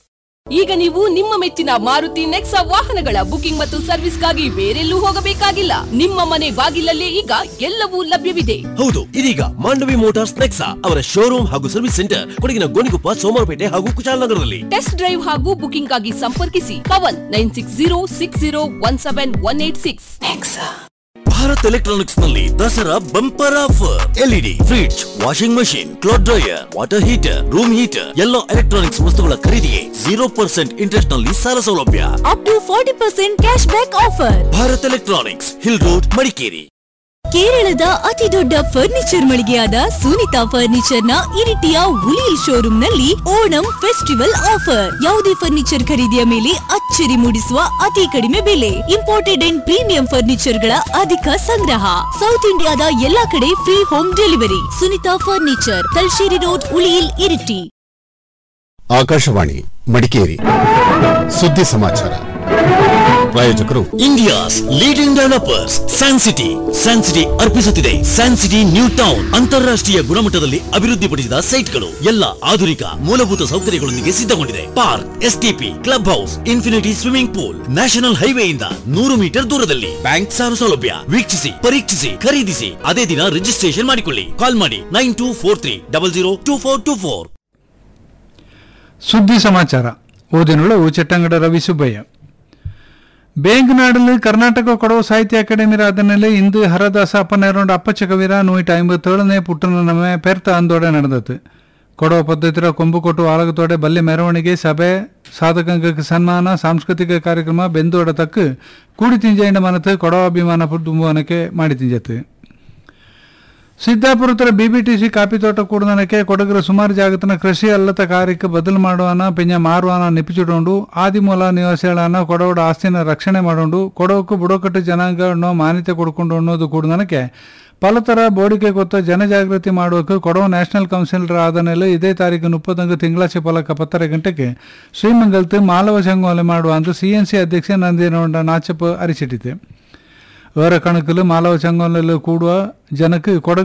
ಈಗ ನೀವು ನಿಮ್ಮ ಮೆಚ್ಚಿನ ಮಾರುತಿ ನೆಕ್ಸಾ ವಾಹನಗಳ ಬುಕಿಂಗ್ ಮತ್ತು ಸರ್ವಿಸ್ಗಾಗಿ ಬೇರೆಲ್ಲೂ ಹೋಗಬೇಕಾಗಿಲ್ಲ ನಿಮ್ಮ ಮನೆ ಬಾಗಿಲಲ್ಲೇ ಈಗ ಎಲ್ಲವೂ ಲಭ್ಯವಿದೆ ಹೌದು ಇದೀಗ ಮಾಂಡವಿ ಮೋಟಾರ್ಸ್ ನೆಕ್ಸಾ ಅವರ ಶೋರೂಮ್ ಹಾಗೂ ಸರ್ವಿಸ್ ಸೆಂಟರ್ ಕೊಡಗಿನ ಗೋಣಿಕೊಪ್ಪ ಸೋಮವಾರಪೇಟೆ ಹಾಗೂ ಕುಶಾಲನಗರದಲ್ಲಿ ಟೆಸ್ಟ್ ಡ್ರೈವ್ ಹಾಗೂ ಬುಕಿಂಗ್ ಆಗಿ ಸಂಪರ್ಕಿಸಿ Pavan nine six zero six zero one seven one eight six Bharat electronics ನಲ್ಲಿ Dasara bumper offer LED fridge washing machine cloth dryer water heater room heater ಎಲ್ಲ ಎಲೆಕ್ಟ್ರಾನಿಕ್ಸ್ ವಸ್ತುಗಳ ಖರೀದಿಗೆ ಜೀರೋ ಪರ್ಸೆಂಟ್ ಇಂಟ್ರೆಸ್ಟ್ ನಲ್ಲಿ ಸಾಲ ಸೌಲಭ್ಯ up to forty percent cash back offer Bharat electronics hill road Madikeri ಕೇರಳದ ಅತಿ ದೊಡ್ಡ ಫರ್ನಿಚರ್ ಮಳಿಗೆಯಾದ ಸುನಿತಾ ಫರ್ನಿಚರ್ ನ ಇರಿಟಿಯ ಉಳಿಲ್ ಶೋರೂಮ್ ನಲ್ಲಿ ಓಣಂ ಫೆಸ್ಟಿವಲ್ ಆಫರ್ ಯಾವುದೇ ಫರ್ನಿಚರ್ ಖರೀದಿಯ ಮೇಲೆ ಅಚ್ಚರಿ ಮೂಡಿಸುವ ಅತಿ ಕಡಿಮೆ ಬೆಲೆ ಇಂಪೋರ್ಟೆಡ್ ಅಂಡ್ ಪ್ರೀಮಿಯಂ ಫರ್ನಿಚರ್ ಗಳ ಅಧಿಕ ಸಂಗ್ರಹ ಸೌತ್ ಇಂಡಿಯಾದ ಎಲ್ಲಾ ಕಡೆ free home delivery Sunitha furniture Thalassery road ಉಳಿಯಿಲ್ ಇರಿಟಿ ಆಕಾಶವಾಣಿ ಮಡಿಕೇರಿ ಸುದ್ದಿ ಸಮಾಚಾರ ಪ್ರಾಯೋಜಕರು India's leading developers San City San City ಅರ್ಪಿಸುತ್ತಿದೆ ಸ್ಯಾನ್ ಸಿಟಿ ನ್ಯೂ ಟೌನ್ ಅಂತಾರಾಷ್ಟ್ರೀಯ ಗುಣಮಟ್ಟದಲ್ಲಿ ಅಭಿವೃದ್ಧಿಪಡಿಸಿದ ಸೈಟ್ಗಳು ಎಲ್ಲ ಆಧುನಿಕ ಮೂಲಭೂತ ಸೌಕರ್ಯಗಳೊಂದಿಗೆ ಸಿದ್ಧಗೊಂಡಿದೆ park STP club house infinity swimming pool national ಹೈವೇಯಿಂದ ನೂರು ಮೀಟರ್ ದೂರದಲ್ಲಿ ಬ್ಯಾಂಕ್ ಸಾಲ ಸೌಲಭ್ಯ ವೀಕ್ಷಿಸಿ ಪರೀಕ್ಷಿಸಿ ಖರೀದಿಸಿ ಅದೇ ದಿನ ರಿಜಿಸ್ಟ್ರೇಷನ್ ಮಾಡಿಕೊಳ್ಳಿ ಕಾಲ್ ಮಾಡಿ nine two four three double zero two four two four ಸುದ್ದಿ ಸಮಾಚಾರ ಓದಿನುಳು ಚಿಟ್ಟಂಗಡ ರವಿ ಸುಬ್ಬಯ್ಯ ಬೇಂಗನಾಡಲ್ಲಿ ಕರ್ನಾಟಕ ಕೊಡವ ಸಾಹಿತ್ಯ ಅಕಾಡೆಮಿ ರಾಧನೆಯಲ್ಲಿ ಇಂದು ಹರದಾಸ ಅಪ್ಪನೇರೋಂಡ ಅಪ್ಪಚ್ಚ ಕವಿರ ನೂಯಿಟ ಐಂಬತ್ತೇಳನೇ ಪುಟ್ಟನ ನಮೆ ಪೆರ್ತ ಅಂದೋಡೆ ನಡೆದತ್ತು ಕೊಡವ ಪದ್ಧತಿರ ಕೊಂಬು ಕೊಟ್ಟು ಆಲಗತೋಡೆ ಬಲ್ಲೆ ಮೆರವಣಿಗೆ ಸಭೆ ಸಾಧಕಂಗಕ್ಕೆ ಸನ್ಮಾನ ಸಾಂಸ್ಕೃತಿಕ ಕಾರ್ಯಕ್ರಮ ಬೆಂದೋಡ ತಕ್ಕ ಕೂಡಿ ತಿಂಜೈಂಡ ಮನತು ಕೊಡವ ಅಭಿಮಾನ ತುಂಬುವನಕ್ಕೆ ಮಾಡಿ ತಿಂಜತ್ತು ಸಿದ್ದಾಪುರತರ ಬಿಬಿಟಿಸಿ ಕಾಫಿ ತೋಟ ಕೂಡದನಕ್ಕೆ ಕೊಡಗರ ಸುಮಾರು ಜಾಗತನ ಕೃಷಿ ಅಲ್ಲತ ಕಾರ್ಯಕ್ಕೆ ಬದಲು ಮಾಡುವನ ಪಿಂಜ ಮಾರುವನ ನಿಪಿಚಿಡೋಂಡು ಆದಿಮೂಲ ನಿವಾಸಿಗಳನ್ನ ಕೊಡವಡ ಆಸ್ತಿನ ರಕ್ಷಣೆ ಮಾಡೋಂಡು ಕೊಡವಕ್ಕೂ ಬುಡಕಟ್ಟು ಜನಾಂಗವನ್ನು ಮಾನ್ಯತೆ ಕೊಡ್ಕೊಂಡು ಅನ್ನೋದು ಕೂಡದನಕ್ಕೆ ಪಲತರ ಬೋಡಿಕೆ ಗೊತ್ತ ಜನಜಾಗೃತಿ ಮಾಡುವಕ್ಕೆ ಕೊಡವ ನ್ಯಾಷನಲ್ ಕೌನ್ಸಿಲರ್ ಆದನೆಲ್ಲ ಇದೇ ತಾರೀಕು ಮುಪ್ಪತ್ತೊಂದು ತಿಂಗಳಾಚೆ ಪಲಕ ಪತ್ತರ ಗಂಟೆಗೆ ಶ್ರೀಮಂಗಲ್ತು ಮಾಲವ ಸಂಗೋಲೆ ಮಾಡುವ ಅಂತ ಸಿಎನ್ಸಿ ಅಧ್ಯಕ್ಷ ನಂದಿನೋಂಡ ನಾಚಪ್ಪ ಅರಿಸಿಟ್ಟಿದೆ ಅವರ ಕಣಕಲು ಮಾಲವ ಸಂಗೋಲೆಯಲ್ಲಿ ಕೂಡುವ ಜನಕ್ಕೆ ಕೊಡಗು